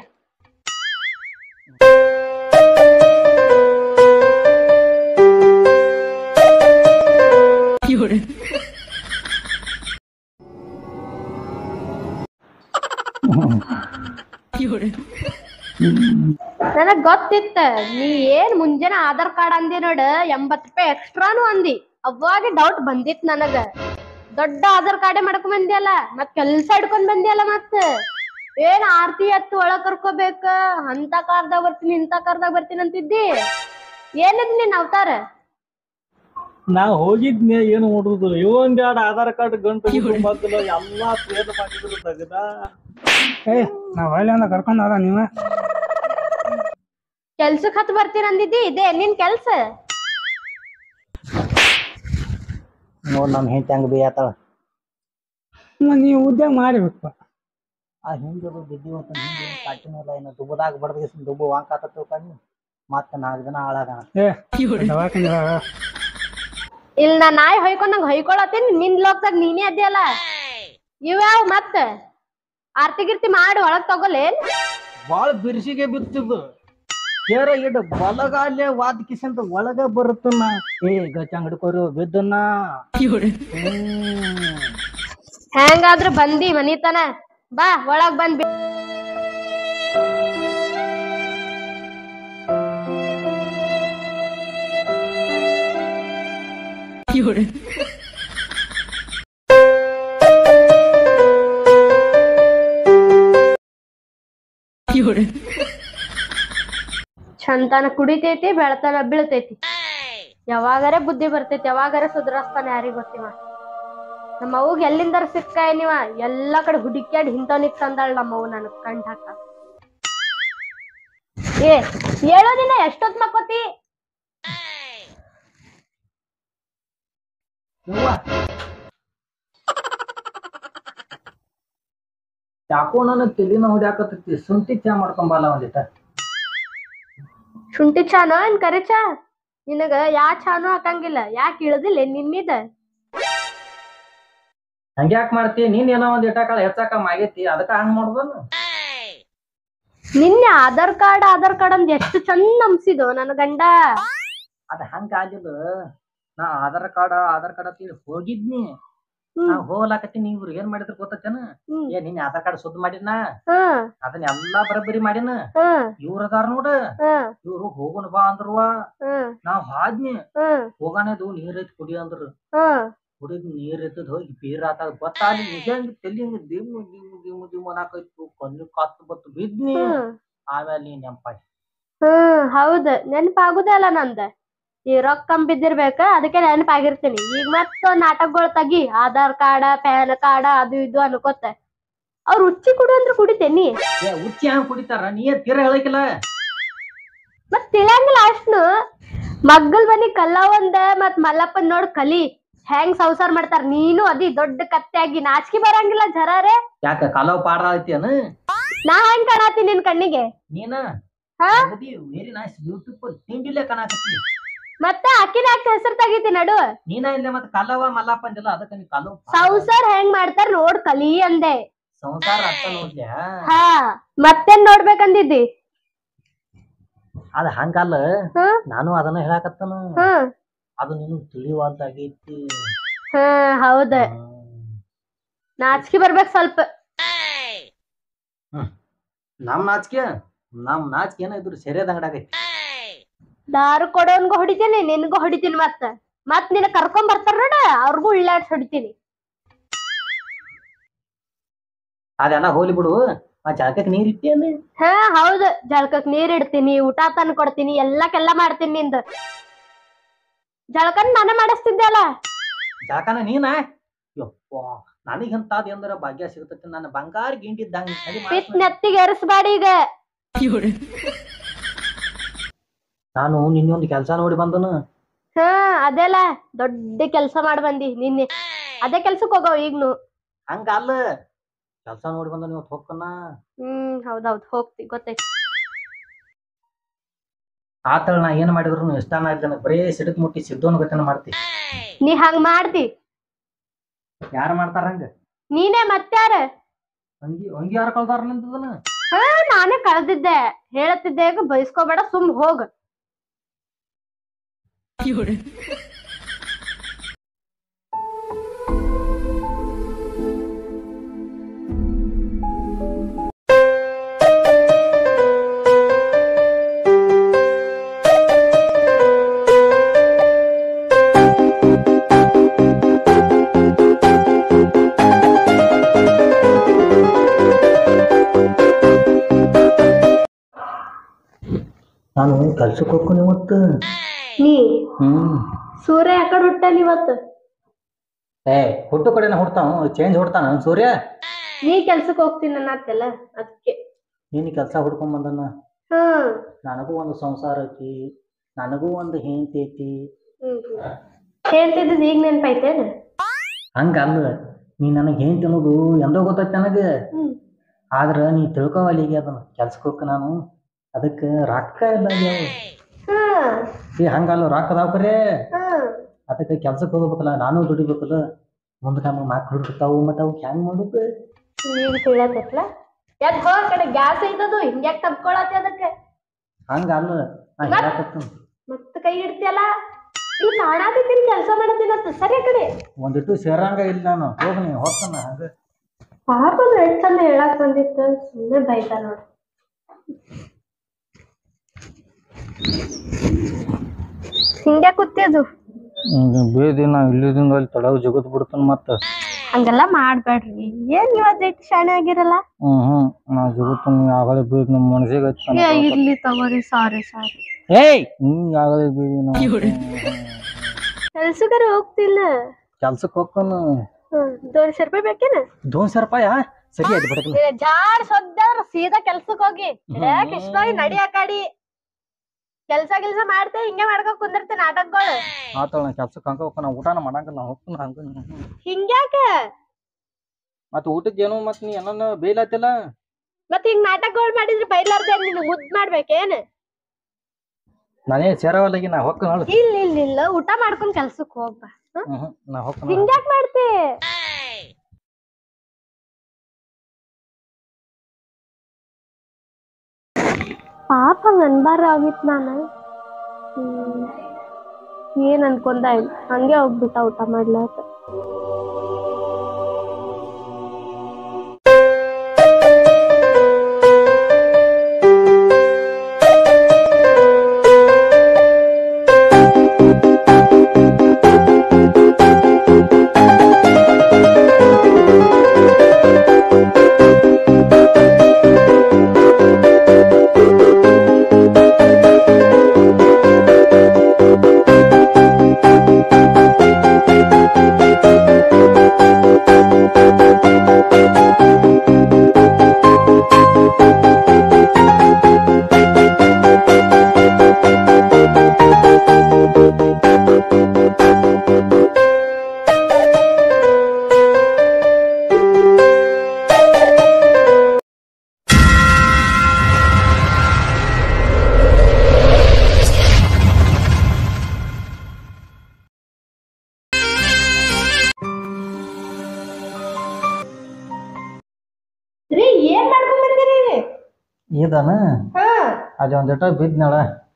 ನನಗ್ ಗೊತ್ತಿತ್ತ ನೀ ಏನ್ ಮುಂಜಾನೆ ಆಧಾರ್ ಕಾರ್ಡ್ ಅಂದಿ ನೋಡ ಎಂಬತ್ ರೂಪಾಯಿ ಎಕ್ಸ್ಟ್ರಾನು ಅಂದಿ ಅವಾಗ ಡೌಟ್ ಬಂದಿತ್ ನನಗ ದೊಡ್ಡ ಆಧಾರ್ ಕಾರ್ಡೇ ಮಾಡ್ಕೊಂಡ್ ಬಂದಿಯಲ್ಲ ಮತ್ ಕೆಲ್ಸ ಹಿಡ್ಕೊಂಡ್ ಬಂದಿಯಲ್ಲ ಮತ್ ಏನ್ ಆರ್ತಿ ಹತ್ತು ಒಳಗ್ ಕರ್ಕೋಬೇಕ ಅಂತ ಕಾರ್ದಾಗ ಬರ್ತೀನಿ ಇಂತ ಕಾರ್ದಾಗ ಬರ್ತೀನಿ ಅಂತಿದ್ದಿ ಏನದ್ ನಿನ್ ಅವತಾರ ನಾ ಹೋಗಿದ್ನೆ ಏನು ಮಾಡುದು ಇವೊಂದ್ ಎರಡು ಆಧಾರ್ ಕಾರ್ಡ್ ಗಂಟು ಮೊದಲು ಎಲ್ಲಾ ಪ್ರೇತ ಮಾಡಿದ್ರು ತೆಗ್ದ ಏಯ್ ನಾವ್ ಹೊಳ್ಳಿ ಅಂದ ಕರ್ಕೊಂಡ್ ಹೋದ ನೀವ ಕೆಲ್ಸಕ್ ಹತ್ ಬರ್ತೀನಿ ಅಂದಿದ್ದಿ ಇದೇ ನಿನ್ ಕೆಲ್ಸ ನೋಡ್ ನಮ್ ಹೆಂಡತಿ ಹಂಗ ಬೇಯತ್ತಾಳ ನೀವು ಉದ್ಯೋಗ ಮಾಡಿಬೇಕು ಆ ಹಿಂಗದು ಬಿದ್ದಿ ಅಂತ ಹಿಂಗೆ ಕಾಟಿನಲ್ಲ ಏನು ದುಬ್ಬದಾಗ ಬಡದ ದುಬ್ಬು ವಾಂಕ್ ಆತತ್ತು ಕಣ್ಣು ಮತ್ತ ನಾಲ್ಕು ದಿನ ಹಾಳಾಗಣ ಏ ದವಾಖಾನೆ ಇಲ್ ನಾ ನಾಯಿ ಹೊಯ್ಕೊಂಡಂಗ್ ಹೊಯ್ಕೊಳತೀನಿ ನಿನ್ ಲೋಕದಾಗ ನೀನೇ ಅದ್ಯಲ್ಲ ಇವ್ಯಾವ್ ಮತ್ತ ಆರ್ತಿ ಗಿರ್ತಿ ಮಾಡಿ ಒಳಗ್ ತಗೋಲೇನ್ ಬಾಳ ಬಿರ್ಸಿಗೆ ಬಿತ್ತಿದ್ದು ಕೇರ ಇಡ್ ಬಲಗಾಲೆ ವಾದ್ ಕಿಸಂತ ಒಳಗ ಬರುತ್ತನ್ನ ಏ ಗಚ್ಚಂಗ್ ಹಿಡ್ಕೋರು ಬಿದ್ದನ್ನ ಹ್ಮ್ ಹೆಂಗಾದ್ರೂ ಬಂದಿ ಮನಿತನ ಬಾ ಒಳಗ್ ಬಂದ್ ಬಿ- ಚಂತನ ಕುಡಿತೈತಿ ಬೆಳತನ ಬೀಳ್ತೈತಿ ಯಾವಾಗಾರ ಬುದ್ಧಿ ಬರ್ತೈತಿ ಯಾವಾಗಾರ ಸುಧಾರಿಸ್ತಾನ ಯಾರಿಗ್ ಗೊತ್ತಿವ ನಮ್ಮ ಅವ್ಗ ಎಲ್ಲಿಂದರ ಸಿಕ್ಕ ನೀವ ಎಲ್ಲಾ ಕಡೆ ಹುಡುಕ್ಯಾಡ್ ಹಿಂತವನಿಗ್ ತಂದಾಳ ನಮ್ಮ ಅವ್ ನನಗ್ ಕಂಡ್ ಹಾಕ ಏ ಹೇಳೋ ದಿನ ಎಷ್ಟೊತ್ ಮಕ್ಕೋತಿ ಯವ್ವ. ಯಾಕೋ ನನ್ನ ತಲಿನ ಹೊಡ್ಯಾಕತ್ತೈತಿ ಶುಂಠಿ ಚಾ ಮಾಡ್ಕೊಂಬಲ್ಲ ಒಂದಿಟ ಶುಂಠಿ ಚಾನೋ ಏನ್ ಕರಿ ಚಾ ನಿನಗ ಯಾ ಚಾನು ಹಾಕಂಗಿಲ್ಲ ಯಾಕೆ ಇಳ್ದಿಲ್ಲ ನಿನ್ನಿದ ಹಂಗ್ಯಾಕ್ ಮಾಡ್ತಿ ನೀನ್ ಏನೋ ಒಂದ್ ಇಟ್ಟಾಕಳ ಹೆಚ್ಚಾಕ ಆಗೈತಿ ಅದಕ್ಕ ಹಂಗ್ ಮಾಡುದನು ನಿನ್ನೆ ಆಧಾರ್ ಕಾರ್ಡ್ ಆಧಾರ್ ಕಾರ್ಡ್ ಅಂದ್ ಎಷ್ಟು ಚಂದ ನಂಬಿಸಿದು ನನ್ನ ಗಂಡ ಅದ ಹಂಗ ಆಗಿಲ್ಲ ನಾ ಆಧಾರ್ ಕಾರ್ಡ್ ಆಧಾರ್ ಕಾರ್ಡ್ ಅಂತ ಹೇಳಿ ಹೋಗಿದ್ನಿ ಹ್ಮ್. ನಾ ಹೋಗ್ಲಾಕತ್ತೀನಿ ಇವ್ರು ಏನ್ ಮಾಡಿದ್ರು ಗೊತ್ತೇನ ಹ್ಮ್. ಏ ನಿನ್ ಆಧಾರ್ ಕಾರ್ಡ್ ಸುದ್ದ ಮಾಡಿನ ಹ್ಮ್ ಅದನ್ನ ಎಲ್ಲಾ ಬರಬರಿ ಮಾಡಿನ ಹ್ಮ್ ಇವ್ರ ಅದಾರ ನೋಡ ಹ್ಮ್ ಇವ್ರು ಹೋಗೋಣ ಬಾ ಅಂದ್ರವ ಹ್ಮ್ ನಾವ್ ಹಾದ್ನಿ ಹ್ಮ್ ಹೋಗಾಣದು ನೀರ್ ಐತಿ ಕುಡಿ ಅಂದ್ರ ಹ್ಮ್ ಕುಡಿದ್ ನೀರ್ ಐತದ ಹೋಗಿ ಬೀರ್ ಆತ ಗೊತ್ತಾಗ್ಲಿ ನಿಜಂಗ್ ತಲಿ ಹಿಂಗ್ ದಿಮ್ ದಿಮ್ ದಿಮ್ ದಿಮ್ ಅನ್ನಾಕೈತು ಕಣ್ಣು ಕಾತ್ ಬತ್ತು ಬಿದ್ನಿ ಹ್ಮ್ ಆಮೇಲೆ ನೀನ್ ನೆಂಪಾಯ್ ಹ್ಮ್ ಹೌದ್ ನೆನಪಾಗುದೇ ಅಲ್ಲ ನಂದ ಈ ರೊಕ್ಕ ಬಿದ್ದಿರ್ಬೇಕ ಅದಕ್ಕೆ ನೆನಪಾಗಿರ್ತೀನಿ ಈಗ ಮತ್ತ ನಾಟಕಗಳು ತೆಗಿ ಆಧಾರ್ ಕಾರ್ಡ ಪ್ಯಾನ್ ಕಾರ್ಡ ಅದು ಇದು ಅನ್ಕೋತ ಅವ್ರ ಉಚ್ಚಿ ಕುಡು ಅಂದ್ರೆ ಕುಡಿತೇನಿ ಏ ಉಚ್ಚಿ ಹಂಗ್ ಕುಡಿತಾರ ನೀ ತೀರ ಹೇಳಕಿಲ್ಲ ಮತ್ ತಿಳಿಯಂಗಿಲ್ಲ ಅಷ್ಟ್ನು ಮಗ್ಗಲ್ ಬನ್ನಿ ಕಲ್ಲ ಒಂದ ಮತ್ ಮಲ್ಲಪ್ಪನ್ ನೋಡ್ ಕಲಿ ಹೆಂಗ್ ಸಂಸಾರ ಮಾಡ್ತಾರ ನೀನು ಅದಿ ದೊಡ್ಡ ಕತ್ತೆಯಾಗಿ ನಾಚಿಕೆ ಬರಂಗಿಲ್ಲ ಜರಾರೆ ಯಾಕ ಕಾಲವ್ ಪಾಡ ಐತಿಯನ ನಾ ಹೆಂಗ್ ಕಾಣತಿ ನಿನ್ ಕಣ್ಣಿಗೆ ನೀನ ಹಾ? ವೆರಿ ನೈಸ್ ಬ್ಯೂಟಿಫುಲ್ ತಿಂಡಿಲೆ ಕಾಣಕತ್ತಿ ಮತ್ತ ಅಕ್ಕಿನ ಯಾಕೆ ಹೆಸರು ತೆಗಿತಿ ನಡು ನೀನ ಇಲ್ಲ ಮತ್ತ ಕಲ್ಲವ ಮಲ್ಲಪ್ಪ ಅಂದಿಲ್ಲ ಅದಕ್ಕ ನೀ ಕಲ್ಲವ್ ಸಂಸಾರ ಹೆಂಗ್ ಮಾಡ್ತಾರ ನೋಡ್ ಕಲಿ ಅಂದೆ ಸಂಸಾರ ಅರ್ಥ ನೋಡ್ಲ್ಯಾ ಹಾ ಮತ್ತೇನ್ ನೋಡ್ಬೇಕಂದಿದ್ದಿ ಅದ ಹಂಗಲ್ಲ ಹ್ಮ್ ನಾನು ಅದನ್ನ ಹೇಳಾಕತ್ತನ ಹ್ಮ್ ಅದು ನಿನಗ್ ತಿಳಿವಾಲ್ದಾಗೈತಿ ಹ್ಮ್ ಹೌದ ನಾಚಿಕೆ ಬರ್ಬೇಕ್ ಸ್ವಲ್ಪ ನಮ್ ನಾಚಿಕೆ ನಮ್ ನಾಚಿಕೆ ಏನೋ ಇದ್ರು ಸರಿಯಾದ ಅಂಗಡಾಗೈತಿ ದಾರು ಕೊಡೋನ್ಗೂ ಹೊಡಿತೀನಿ ನಿನ್ಗೂ ಹೊಡಿತೀನಿ ಮತ್ತ ಮತ್ ನಿನ್ನ ಕರ್ಕೊಂಡ್ ಬರ್ತಾರ ನೋಡ ಅವ್ರಿಗೂ ಉಳ್ಳಾಡ್ಸ್ ಹೊಡಿತೀನಿ ಅದೆಲ್ಲ ಹೋಲಿ ಬಿಡು ಆ ಜಾಗಕ್ಕೆ ನೀರ್ ಇಟ್ಟೇನು ಹಾ ಹೌದು ಜಳಕಕ್ ನೀರ್ ಇಡ್ತೀನಿ ಊಟ ತಂದ್ ಕೊಡ್ತೀನಿ ಎಲ್ಲಕ್ಕೆಲ್ಲ ಮಾಡ್ತೀನಿ ನಿಂದ ಜಳಕನ್ ನಾನೇ ಮಾಡಿಸ್ತಿದ್ದೆ ಅಲ್ಲ ಜಾಕನ ನೀನ ಯಪ್ಪ ನನಗಂತಾದ ಎಂದ್ರ ಭಾಗ್ಯ ಸಿಗತೈತಿ ನನ್ನ ಬಂಗಾರ ಗಿಂಡಿದ್ದಂಗ ಪಿತ್ ನೆತ್ತಿಗೆ ಎರ್ಸ್ಬೇಡಿ ಈಗ ನಾನು ನಿನ್ನೊಂದು ಕೆಲಸ ನೋಡಿ ಬಂದನು ಹಾ ಅದೆಲ್ಲ ದೊಡ್ಡ ಕೆಲ್ಸ ಮಾಡ್ ಬಂದಿ ನಿನ್ನೆ ಅದೇ ಕೆಲ್ಸಕ್ ಹೋಗವ್ ಈಗ್ನು ಹಂಗ ಅಲ್ಲ ಕೆಲಸ ನೋಡಿ ಬಂದ ನೀವು ಹೋಗ್ಕನ ಹ್ಮ್ ಹೌದೌದ್ ಹೋಗ್ತಿ ಗೊತ್ತೈತಿ ಆತಳ ನಾ ಏನ್ ಮಾಡಿದ್ರು ಇಷ್ಟ ನನಗೆ ಬರೀ ಸಿಡಕ್ ಮುಟ್ಟಿ ಸಿದ್ದೋನ್ ಗತನ ಮಾಡ್ತಿ ನೀ ಹಂಗ್ ಮಾಡ್ತಿ ಯಾರು ಮಾಡ್ತಾರ ಹಂಗ ನೀನೇ ಮತ್ಯಾರ ಹಂಗಿ ಹಂಗಿ ಯಾರು ಕಳ್ದಾರ ನಿಂತದನ ಹಾ ನಾನೇ ಕಳ್ದಿದ್ದೆ ಹೇಳತ್ತಿದ್ದೆ ಈಗ ಬಯಸ್ಕೋಬೇಡ ಸುಮ್ ಹೋಗ್ ನಾನು ಕೆಲ್ಸಕ್ಕೆ ಹೋಗ್ಕೊಂಡು ಇವತ್ತು ನೀ ಹ್ಮ್ ಸೂರ್ಯ ಯಾಕಡೆ ಹುಟ್ಟಾನ ಇವತ್ತು ಏ ಹುಟ್ಟು ಕಡೆನ ಹುಡ್ತಾನ ಚೇಂಜ್ ಹುಡ್ತಾನ ಸೂರ್ಯ ನೀ ಕೆಲ್ಸಕ್ ಹೋಗ್ತೀನಿ ಅನ್ನತ್ತಲ್ಲ ಅದಕ್ಕೆ ನೀನು ಕೆಲಸ ಹುಡ್ಕೊಂಡ್ ಬಂದನ ಹ್ಮ್ ನನಗೂ ಒಂದು ಸಂಸಾರ ಐತಿ ನನಗೂ ಒಂದು ಹೆಂಡತಿ ಐತಿ ಹ್ಮ್ ಹೇಳ್ತಿದ್ದ ಈಗ ನೆನ್ಪೈತೇನ ಹಂಗಲ್ಲ ನೀ ನನಗೆ ಹೆಂಡತಿ ಅನ್ನೋದು ಎಂದೋ ಗೊತ್ತೈತಿ ನನಗೆ ಹ್ಮ್ ಆದ್ರ ನೀ ತಿಳ್ಕೊವಲ್ಲಿಗೆ ಅದನ್ನ ಕೆಲ್ಸಕ್ಕೆ ಹೋಗ ನಾನು ಅದಕ್ಕೆ ರೊಕ್ಕ ಇಲ್ಲ ಆಗ್ಯಾವ. ಹ್ಮ್ ಏ ಹಂಗಲ್ಲ ರೊಕ್ಕ ಅದಾವ ಕರೆ ಹ್ಮ್ ಅದಕ್ಕೆ ಕೆಲ್ಸಕ್ಕೆ ಹೋಗ್ಬೇಕಲ್ಲ ನಾನು ದುಡಿಬೇಕಲ್ಲ ಮುಂದೆ ನಮ್ಮ ಮಕ್ಳು ಹುಡುಕ್ತಾವು ಮತ್ತೆ ಅವ್ಕೆ ಹೆಂಗ್ ಮಾಡುದು ಈಗ ತಿಳಿಯತ್ತಲ್ಲ ಯಾಕ್ ಹೋ ಆ ಕಡೆ ಗ್ಯಾಸ್ ಐತದು ಹಿಂಗ್ಯಾಕ್ ತಪ್ಕೊಳತಿ ಅದಕ್ಕೆ ಹಂಗಲ್ಲ ನಾ ಹೇಳಕತ್ತೀನಿ ಮತ್ತ ಕೈ ಇಡ್ತಿಯಲ್ಲ ಇಲ್ಲಿ ಕಾಣಾತಿದ್ದೀನಿ ಕೆಲಸ ಮಾಡತ್ತೀನತ್ತ ಸರಿ ಆ ಕಡೆ ಒಂದಿಟ್ಟು ಸೇರಂಗ ಇಲ್ಲ ನಾನು ಹೋಗಿ ನೀ ಹೋಗ್ತಾನ ಹಂಗ ಪಾಪ ಎಷ್ಟ್ ಚಂದ ಹೇಳಕ್ ಬಂದಿತ್ತು ಸುಮ್ಮನೆ ಬೈತಾ ನೋಡು ಹಿಂಗ್ಯಾಕ್ ಕೂತಿಯದು ಬೇದಿ ನಾ ಇಲ್ಲಿದಿಂದ ಅಲ್ಲಿ ತೊಡಗ ಜಗತ್ ಬಿಡ್ತಾನ ಮತ್ತ ಹಂಗೆಲ್ಲ ಮಾಡ್ಬೇಡ್ರಿ ಏನ್ ಇವತ್ತು ಎಷ್ಟು ಶಾಣೆ ಆಗಿರಲ್ಲ ಹ್ಮ್ ಹ್ಮ್ ನಾ ಜಗತ್ತು ಆಗಲೇ ಬೀದ್ ನಮ್ಮ ಮನಸ್ಸಿಗೆ ಏ, ಇರ್ಲಿ ತಗೋರಿ ಸಾರಿ ಸಾರಿ ಏಯ್ ಹಿಂಗ್ ಆಗಲೇ ಬೀದಿ ನಾವು ಕೆಲ್ಸಗಾರ ಹೋಗ್ತಿಲ್ಲ ಕೆಲ್ಸಕ್ಕೆ ಹೋಗ್ತಾನ ಹ್ಮ್ ದೋನ್ಶೆ ರೂಪಾಯಿ ಬೇಕೇನ ದೋನ್ ಸಾವಿರ ರೂಪಾಯ ಸರಿ ಆಯ್ತು ಬಿಡಕಲ್ಲ ಏ, ಜಾಡ್ ಸೊದ್ದಾರ ಸೀದಾ ಕೆಲ್ಸಕ್ ಹೋಗಿ ಯಾಕೆ ಇಷ್ಟವಾಗಿ ನಡಿ ಆ ಕಡಿ ಕೆಲ್ಸ ಗಿಲ್ಸ ಮಾಡ್ತೆ ಹಿಂಗೆ ಮಾಡ್ಕೊಂಡ್ ಕುಂದಿರ್ತೆ ನಾಟಕಗಳು ಆತಳ ನಾ ಕೆಲ್ಸಕ್ಕೆ ಹಂಗ ಹೋಗ್ತಾನ ಊಟನ ಮಾಡಂಗಿಲ್ಲ ನಾ ಹೋಗ್ತಾನ ಹಂಗ ಹಿಂಗ್ಯಾಕ ಮತ್ತೆ ಊಟಕ್ಕೆ ಏನು ಮತ್ತೆ ನೀ ಏನನ್ನ ಬೇಯ್ಲಾತಿಲ್ಲ ಮತ್ ಹಿಂಗ್ ನಾಟಕಗಳು ಮಾಡಿದ್ರೆ ಬೈಲಾರ್ದೆ ನೀನು ಮುದ್ ಮಾಡ್ಬೇಕೇನ್ ನಾನೇ ಸೇರವಲ್ಲಾಗಿ ನಾ ಹೋಗ್ತಾನ ಹೇಳು ಇಲ್ಲ ಇಲ್ಲ ಇಲ್ಲ ಊಟ ಮಾಡ್ಕೊಂಡ್ ಕೆಲ್ಸಕ್ ಹೋಗ್ಬಾ ಹ್ಮ್ ಹ್ಮ್ ನಾ ಹೋಗ್ತಾನ ಹಿಂಗ್ಯಾಕ್ ಮಾಡ್ತಿ ಪಾಪ ಹಂಗ ಅನ್ಬಾರ ಆಗಿತ್ತು ನಾನು ಹ್ಮ್. ಏನ್ ಅನ್ಕೊಂಡ ಇಲ್ಲ ಹಂಗೆ ಹೋಗ್ಬಿಟ್ಟ ಊಟ ಮಾಡ್ಲಾತ ರೀ ಏನ್ ಮಾಡ್ಕೊಂಡ್ ಬಂದಿರಿ ಇದನ ಹಾ ಅದ ಒಂದಿಟ ಬಿದ್ನಳ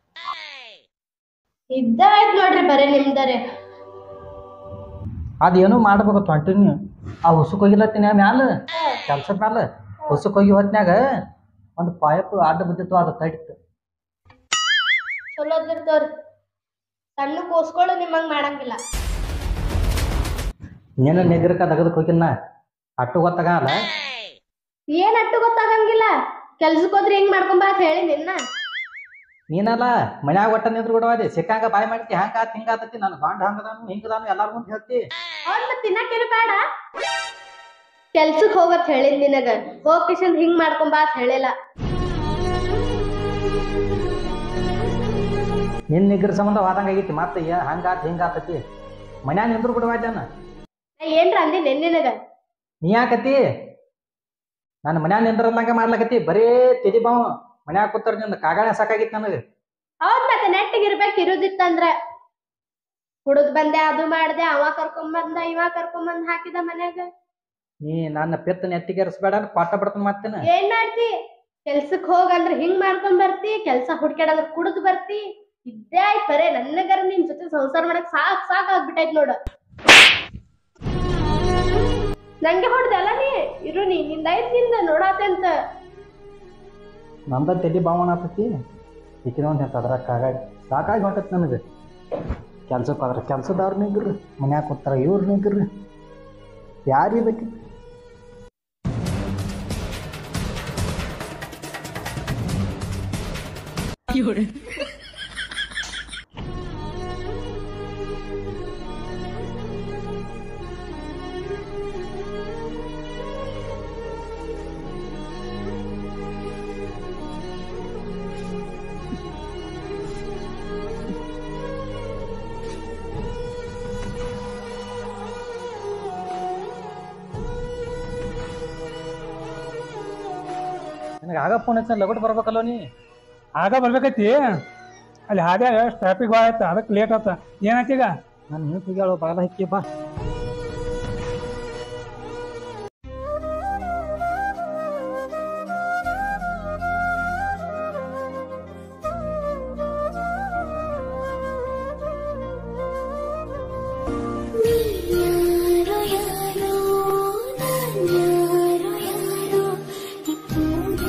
ಇದ್ದ ಆಯ್ತ್ ನೋಡ್ರಿ ಬರೀ ನಿಮ್ದರೆ ಅದೇನು ಮಾಡ್ಬೇಕು ಕಂಟಿನ್ಯೂ ಆ ಹುಸುಕ್ ಹೋಗಿಲತ್ತಿನ ಮ್ಯಾಲ ಕೆಲ್ಸದ ಮ್ಯಾಲ ಹುಸುಕ್ ಹೋಗಿ ಹೊತ್ನ್ಯಾಗ ಒಂದು ಪೈಪ್ ಅಡ್ಡ ಬಿದ್ದಿತ್ತು ಅದು ತಡಿತು ಚಲೋ ಅದಿರ್ತವ್ರಿ ಸಣ್ಣ ಕೋಸ್ಗಳು ನಿಮ್ಮಂಗ್ ಮಾಡಂಗಿಲ್ಲ ನೀನು ನಿಗ್ರಕ ದಗದಕ್ಕೆ ಹೋಗಿನ ಅಟ್ಟು ಗೊತ್ತಾಗಲ್ಲ ಏನ್ ಅಟ್ಟು ಗೊತ್ತಾಗಂಗಿಲ್ಲ ಕೆಲ್ಸಕ್ ಹೋದ್ರಿ ಹೆಂಗ್ ಮಾಡ್ಕೊಂಬ ಅಂತ ಹೇಳಿ ನಿನ್ನ ನೀನಲ್ಲ ಮನ್ಯಾಗ ಒಟ್ಟ ನಿಂದ್ರು ಕೂಡ ಅದೇ ಸಿಕ್ಕಂಗ ಬಾಯ್ ಮಾಡ್ತಿ ಹಂಗ ಆತ್ ಹಿಂಗ ಆತತಿ ನನ್ನ ಬಾಂಡ್ ಹಂಗದಾನು ಹಿಂಗದಾನು ಎಲ್ಲಾರ ಮುಂದೆ ಹೇಳ್ತಿ ಅವ್ನ್ ಮತ್ ತಿನ್ನಕೇನು ಬೇಡ ಕೆಲ್ಸಕ್ ಹೋಗತ್ ಹೇಳಿದ್ ನಿನಗ ಹೋಗ್ ಕಿಶನ್ ಹಿಂಗ್ ಮಾಡ್ಕೊಂಬ ಅಂತ ಹೇಳಿಲ್ಲ ನಿನ್ ನಿಗ್ರ ಸಂಬಂಧ ವಾದಂಗ ಆಗೈತಿ ಮತ್ತೆ ಏನ್ ಹಂಗ ಆತ್ ಹಿಂಗ ಆತತಿ ಮನ್ಯಾಗ ನಿಂದ್ರು ಕೂಡ ಅದೇನ ನಾ ಏನ್ರ ಅಂದಿ ನಿನಗ ನೀ ಯಾಕತಿ ನನ್ನ ಮನ್ಯಾಗ ನಿಂದ್ರಲ್ಲಂಗ ಮಾಡ್ಲಕತಿ ಬರೇ ತಿದಿ ಬಾವು ಮನ್ಯಾಗ ಕೂತಾರ ನಿಂದ ಕಾಗಾಣ ಸಾಕಾಗಿತ್ತು ನನಗೆ ಹೌದ್ ಮತ್ತೆ ನೆಟ್ಟಿಗೆ ಇರ್ಬೇಕು ಇರುದಿತ್ತಂದ್ರ ಹುಡುದ್ ಬಂದೆ ಅದು ಮಾಡ್ದೆ ಅವ ಕರ್ಕೊಂಬಂದ ಇವ ಕರ್ಕೊಂಬಂದ್ ಹಾಕಿದ ಮನ್ಯಾಗ ನೀ ನನ್ನ ಪೆತ್ತ ನೆತ್ತಿಗೆರ್ಸ್ಬೇಡ ಪಾಠ ಬಿಡ್ತಾನ ಮತ್ತೇನ ಏನ್ ಮಾಡ್ತಿ ಕೆಲ್ಸಕ್ ಹೋಗಂದ್ರ ಹಿಂಗ್ ಮಾಡ್ಕೊಂಡ್ ಬರ್ತಿ ಕೆಲ್ಸ ಹುಡ್ಕ್ಯಾಡಂದ್ರ ಕುಡ್ದು ಬರ್ತಿ ಇದ್ದೇ ಆಯ್ತ್ ಬರೇ ನನ್ನಗರ ನಿನ್ ಜೊತೆ ಸಂಸಾರ ಮಾಡಕ್ ಸಾಕ್ ಸಾಕ್ ಆಗ್ಬಿಟ್ಟೈತ್ ನೋಡು ನಂಗೆ ಹೊಡ್ದಲ್ಲ ನೀ ಇರು ನೀ ನಿಂದ ಐತ್ ನಿಂದ ನೋಡಾತೆ ಅಂತ ನಂದ ತಲಿ ಬಾವನ ಆತತಿ ಈಕಿನ ಒಂದು ಹೇಳ್ತ ಅದ್ರಾಗ ಕಾಗಾಗಿ ಸಾಕಾಗಿ ಹೊಂಟತ್ ನನಗೆ ಕೆಲ್ಸಕ್ಕೆ ಹೋದ್ರ ಕೆಲ್ಸದವ್ರು ನಿಗ್ರಿ ಮನ್ಯಾಗ ಕೂತಾರ ಇವ್ರು ನಿಗ್ರಿ ಯಾರು ಇದಕ್ಕೆ ನನಗೆ ಆಗ ಫೋನ್ ಹಚ್ಚ ಲಗಟ್ ಬರ್ಬೇಕಲ್ಲ ನೀ ಆಗ ಬರ್ಬೇಕೈತಿ ಅಲ್ಲಿ ಹಾಗೆ ಟ್ರಾಫಿಕ್ ಭಾಳ ಆಯ್ತು ಅದಕ್ಕೆ ಲೇಟ್ ಆತ ಏನಾಯ್ತು ಈಗ ನಾನು ನೀವು ಹೋಗ್ಯಾಳು ಬಾಗಲ ಹಾಕಿ ಬಾ ಯಾರೋ ಯಾರೋ ನಾನ್ಯಾರೋ ಯಾರೋ ಇಪ್ಪೋದೆ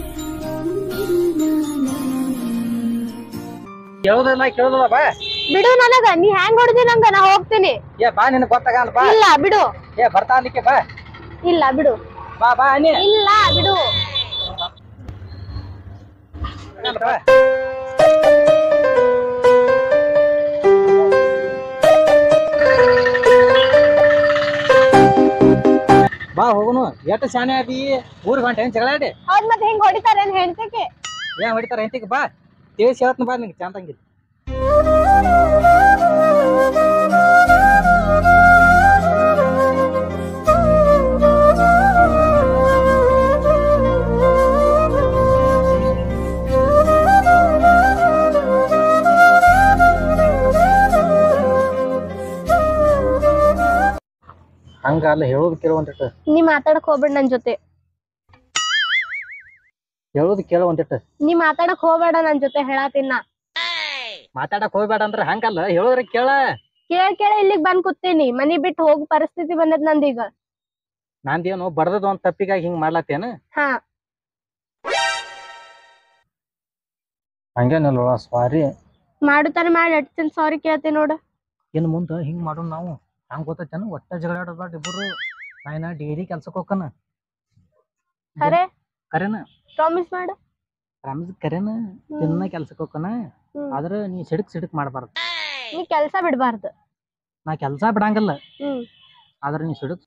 ಕೇಳೋದಿಲ್ಲ ಕೇಳೋದಿಲ್ಲ ಬಾ ಬಿಡು ನನಗ ನೀ ಹ್ಯಾಂಗ್ ಹೊಡ್ದಿ ನಂಗ ನಾ ಹೋಗ್ತೀನಿ ಏ ಬಾ ನಿನಗೆ ಗೊತ್ತಾಗಲ್ಲ ಬಾ ಇಲ್ಲ ಬಿಡು ಏ ಬರ್ತಾ ಅಲ್ಲಿಕ್ಕೆ ಬಾ ಇಲ್ಲ ಬಿಡು ಬಾ ಬಾ ಅನ್ನಿ ಇಲ್ಲ ಬಿಡು ಬಾ. ಬಾ ಹೋಗುನು ಎಷ್ಟು ಶಾನೆ ಆದಿ ಊರ್ ಗಂಟೆ ಏನ್ ಜಗಳ ಆಡಿ ಹೌದ್ ಮತ್ತೆ ಹೆಂಗ್ ಹೊಡಿತಾರೇನ್ ಹೆಣ್ತಿಗೆ ಏನ್ ಹೊಡಿತಾರ ಹೆಂತಿಗೆ ಬಾ ತಿಳಿಸಿ ಹೇಳ್ತೀನಿ ಬಾ ನಿಂಗೆ ಚಂದಂಗಿ ಹಂಗ ಅಲ್ಲ ಹೇಳೋದು ಕೇಳುವಂತ ನೀ ಮಾತಾಡಕ್ ಹೋಗ್ಬೇಡ ನನ್ ಜೊತೆ ಹೇಳೋದು ಕೇಳ ಒಂದಿಟ್ಟು ನೀ ಮಾತಾಡಕ್ ಹೋಗ್ಬೇಡ ನನ್ ಜೊತೆ ಹೇಳಾತಿನ ನಾ. ಮಾತಾಡಕ್ ಹೋಗ್ಬೇಡ ಅಂದ್ರ ಹಂಗಲ್ಲ ಹೇಳೋದ್ರ ಕೇಳ ಕೇಳ್ ಕೇಳ ಇಲ್ಲಿಗ್ ಬಂದ್ ಕೂತೀನಿ ಮನಿ ಬಿಟ್ಟು ಹೋಗ್ ಪರಿಸ್ಥಿತಿ ಬಂದದ್ ನಂದೀಗ ನಂದೇನು ಬಡದದ ಒಂದ್ ತಪ್ಪಿಗಾಗಿ ಹಿಂಗ್ ಮಾಡ್ಲತ್ತೇನ ಹಾ ಹಂಗೇನಲ್ವ ಸಾರಿ ಮಾಡುತ್ತಾನೆ ಮಾಡಿ ಅಟ್ತಿನ್ ಸಾರಿ ಕೇಳ್ತೀನಿ ನೋಡು ಇನ್ ಮುಂದ ಹಿಂಗ್ ಮಾಡೋಣ ನಾವು ಹಂಗ ಗೊತ್ತೈತೇನು ಒಟ್ಟ ಜಗಳ ಆಡೋದ್ ಇಬ್ಬರು ನಾ ಏನ ಡೈಲಿ ಕೆಲ್ಸಕ್ಕೆ ಹೋಗ್ಕನ ಖರೆ ಕರೆನ ಪ್ರಾಮಿಸ್ ಮಾಡು ರಮ್ಸ್ ಕರೆನ ಹ್ಮ್. ದಿನ ಕೆಲ್ಸಕ್ಕೆ ಹೋಗ್ಕನ ಹ್ಮ್. ಆದ್ರ ನೀ ಸಿಡಕ್ ಸಿಡಕ್ ಮಾಡ್ಬಾರ್ದು ನೀ ಕೆಲ್ಸ ಬಿಡ್ಬಾರ್ದು ನಾ ಕೆಲ್ಸ ಬಿಡಂಗಿಲ್ಲ ಹ್ಮ್ ಆದ್ರ ನೀ ಸಿಡಕ್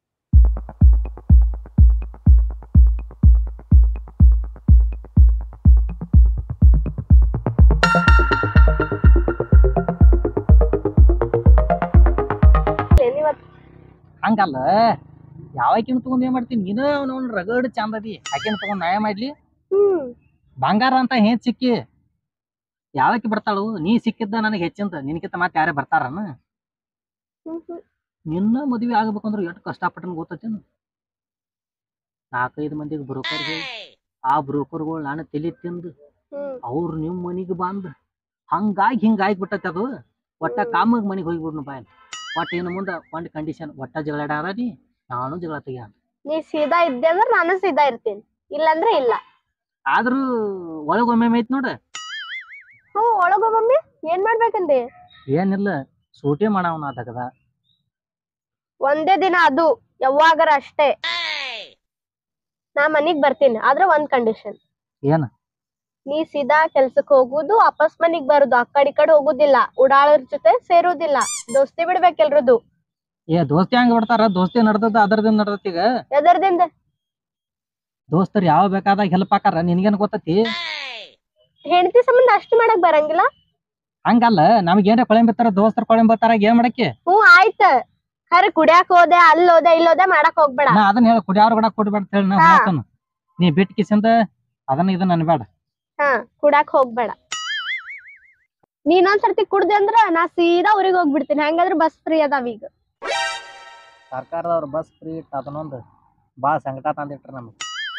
ನೀವತ್ ಹಂಗಲ್ಲ ಯಾವಾಕಿನ ತಗೊಂಡ್ ಏನ್ ಮಾಡ್ತೀನಿ ನೀನ ಅವ್ನವ್ನ ರಗಡ್ ಚಂದ ಅದಿ ಆಕಿನ ತಗೊಂಡ್ ನ್ಯಾಯ ಮಾಡ್ಲಿ ಹ್ಮ್ ಬಂಗಾರ ಅಂತ ಹೇಗ್ ಸಿಕ್ಕಿ ಯಾವಕ್ಕೆ ಬರ್ತಾಳು ನೀ ಸಿಕ್ಕಿದ್ದ ನನಗೆ ಹೆಚ್ಚಿಂದ ನಿನಕಿಂತ ಮತ್ತೆ ಯಾರೇ ಬರ್ತಾರನ ಹ್ಮ್ ಹ್ಮ್ ನಿನ್ನ ಮದ್ವೆ ಆಗ್ಬೇಕಂದ್ರ ಎಷ್ಟು ಕಷ್ಟಪಟ್ಟನ ಗೊತ್ತೇನು ನಾಲ್ಕೈದು ಮಂದಿಗೆ ಬ್ರೋಕರ್ ಆ ಬ್ರೋಕರ್ಗಳು ನಾನು ತಲಿ ತಿಂದು ಹ್ಮ್ ಅವ್ರು ನಿಮ್ ಮನಿಗೆ ಬಂದ್ ಹಂಗಾಗಿ ಹಿಂಗಾಗಿ ಬಿಟ್ಟೈತೆ ಅದು ಒಟ್ಟ ಕಾಮಗ್ ಮನಿಗೆ ಹೋಗ್ಬಿಡ್ನು ಬಾಯ್ ಒಟ್ಟ ಇನ್ನು ಮುಂದ ಒಂದ್ ಕಂಡೀಷನ್ ಒಟ್ಟ ಜಗಳ ಆಡ ನೀ ನಾನು ಜಗಳ ತೆಗಿಯ ನೀ ಸೀದಾ ಇದ್ದೆ ಅಂದ್ರೆ ನಾನು ಸೀದಾ ಇರ್ತೀನಿ ಇಲ್ಲಂದ್ರೆ ಇಲ್ಲ ಆದ್ರೂ ಒಳಗೊಮ್ಮೆ ಐತ್ ನೋಡ ಹ್ಞೂ ಒಳಗೋ ಮಮ್ಮಿ ಏನ್ ಮಾಡ್ಬೇಕಂದೆ ಏನಿಲ್ಲ ಸೂಟಿ ಮಾಡವನ ತಗದ ಒಂದೇ ದಿನ ಅದು ಯಾವಾಗರ ಅಷ್ಟೇ ನಾ ಮನಿಗ್ ಬರ್ತೀನಿ ಆದ್ರೆ ಒಂದ್ ಕಂಡೀಷನ್ ಏನ್ ನೀ ಸೀದಾ ಕೆಲ್ಸಕ್ ಹೋಗುದು ವಾಪಸ್ ಮನಿಗ್ ಬರುದು ಆ ಕಡೆ ಈ ಕಡೆ ಹೋಗುದಿಲ್ಲ ಉಡಾಳರ ಜೊತೆ ಸೇರುದಿಲ್ಲ ದೋಸ್ತಿ ಬಿಡ್ಬೇಕ್ ಎಲ್ರದು ಏ ದೋಸ್ತಿ ಹಂಗ ಬಿಡ್ತಾರ ದೋಸ್ತಿ ನಡ್ದದ ಅದರದಿಂದ ನಡ್ದತ್ ಈಗ ಎದರ್ದಿಂದ ದೋಸ್ತರು ಯಾವ ಬೇಕಾದಾಗ ಹೆಲ್ಪ್ ಹಾಕಾರ ನಿನ್ಗೇನ್ ಗೊತ್ತತಿ ಹೆಂಡತಿ ಸಂಬಂಧ ಅಷ್ಟು ಮಾಡಕ್ ಬರಂಗಿಲ್ಲ ಹಂಗಲ್ಲ ನಮ್ಗೆ ಏನ್ರ ಕೊಳೆ ಬಿತ್ತಾರ ದೋಸ್ತರು ಕೊಳೆ ಬಿತ್ತಾರ ಏನ್ ಮಾಡಕ್ಕೆ ಹ್ಞೂ ಆಯ್ತ ಖರೆ ಕುಡ್ಯಾಕ್ ಹೋದೆ ಅಲ್ಲಿ ಹೋದೆ ಇಲ್ಲಿ ಹೋದೆ ಮಾಡಕ್ ಹೋಗ್ಬೇಡ ನಾ ಅದನ್ನ ಹೇಳ ಕುಡಿಯಾರ ಕೂಡ ಕೊಡ್ಬೇಡ ಅಂತ ಹೇಳಿ ನಾ ಹಾ. ಹೇಳ್ತಾನ ನೀ ಬಿಟ್ಟು ಕಿಸಿಂದ ಅದನ್ನ ಇದನ್ನ ಅನ್ಬೇಡ ಹಾ ಕುಡಾಕ್ ಹೋಗ್ಬೇಡ ನೀನೊಂದ್ಸರ್ತಿ ಕುಡ್ದೆ ಅಂದ್ರ ನಾ ಸೀದಾ ಊರಿಗೆ ಹೋಗ್ಬಿಡ್ತೀನಿ ಹೆಂಗಂದ್ರ ಬಸ್ ಫ್ರೀ ಅದಾವ ಈಗ ಸರ್ಕಾರದವ್ರ ಬಸ್ ಫ್ರೀ ಇಟ್ಟು ಅದನ್ನೊಂದು ಭಾಳ ಸಂಕಟ ತಂದಿಟ್ರ ನಮ್ಗೆ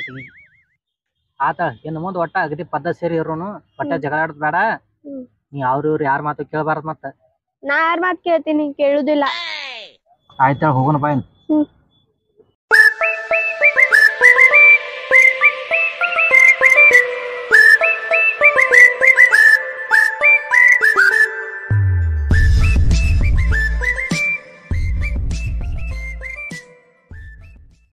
ಆತ ಇನ್ನು ಮುಂದೆ ಒಟ್ಟ ಅಗದಿ ಪದ್ಧತಿ ಸೇರಿ ಇರೋನು ಒಟ್ಟ ಹ್ಮ್. ಜಗಳ ಆಡೋದ್ ಬೇಡ ಹ್ಮ್. ನೀ ಅವ್ರ ಇವ್ರು ಯಾರ ಮಾತು ಕೇಳಬಾರ್ದು ಮತ್ತ ನಾ ಯಾರ ಮಾತ್ ಕೇಳ್ತೀನಿ ಕೇಳುದಿಲ್ಲ ಆಯ್ತಾ ಹೋಗೋಣ ಬಾಯ್ ಹ್ಮ್.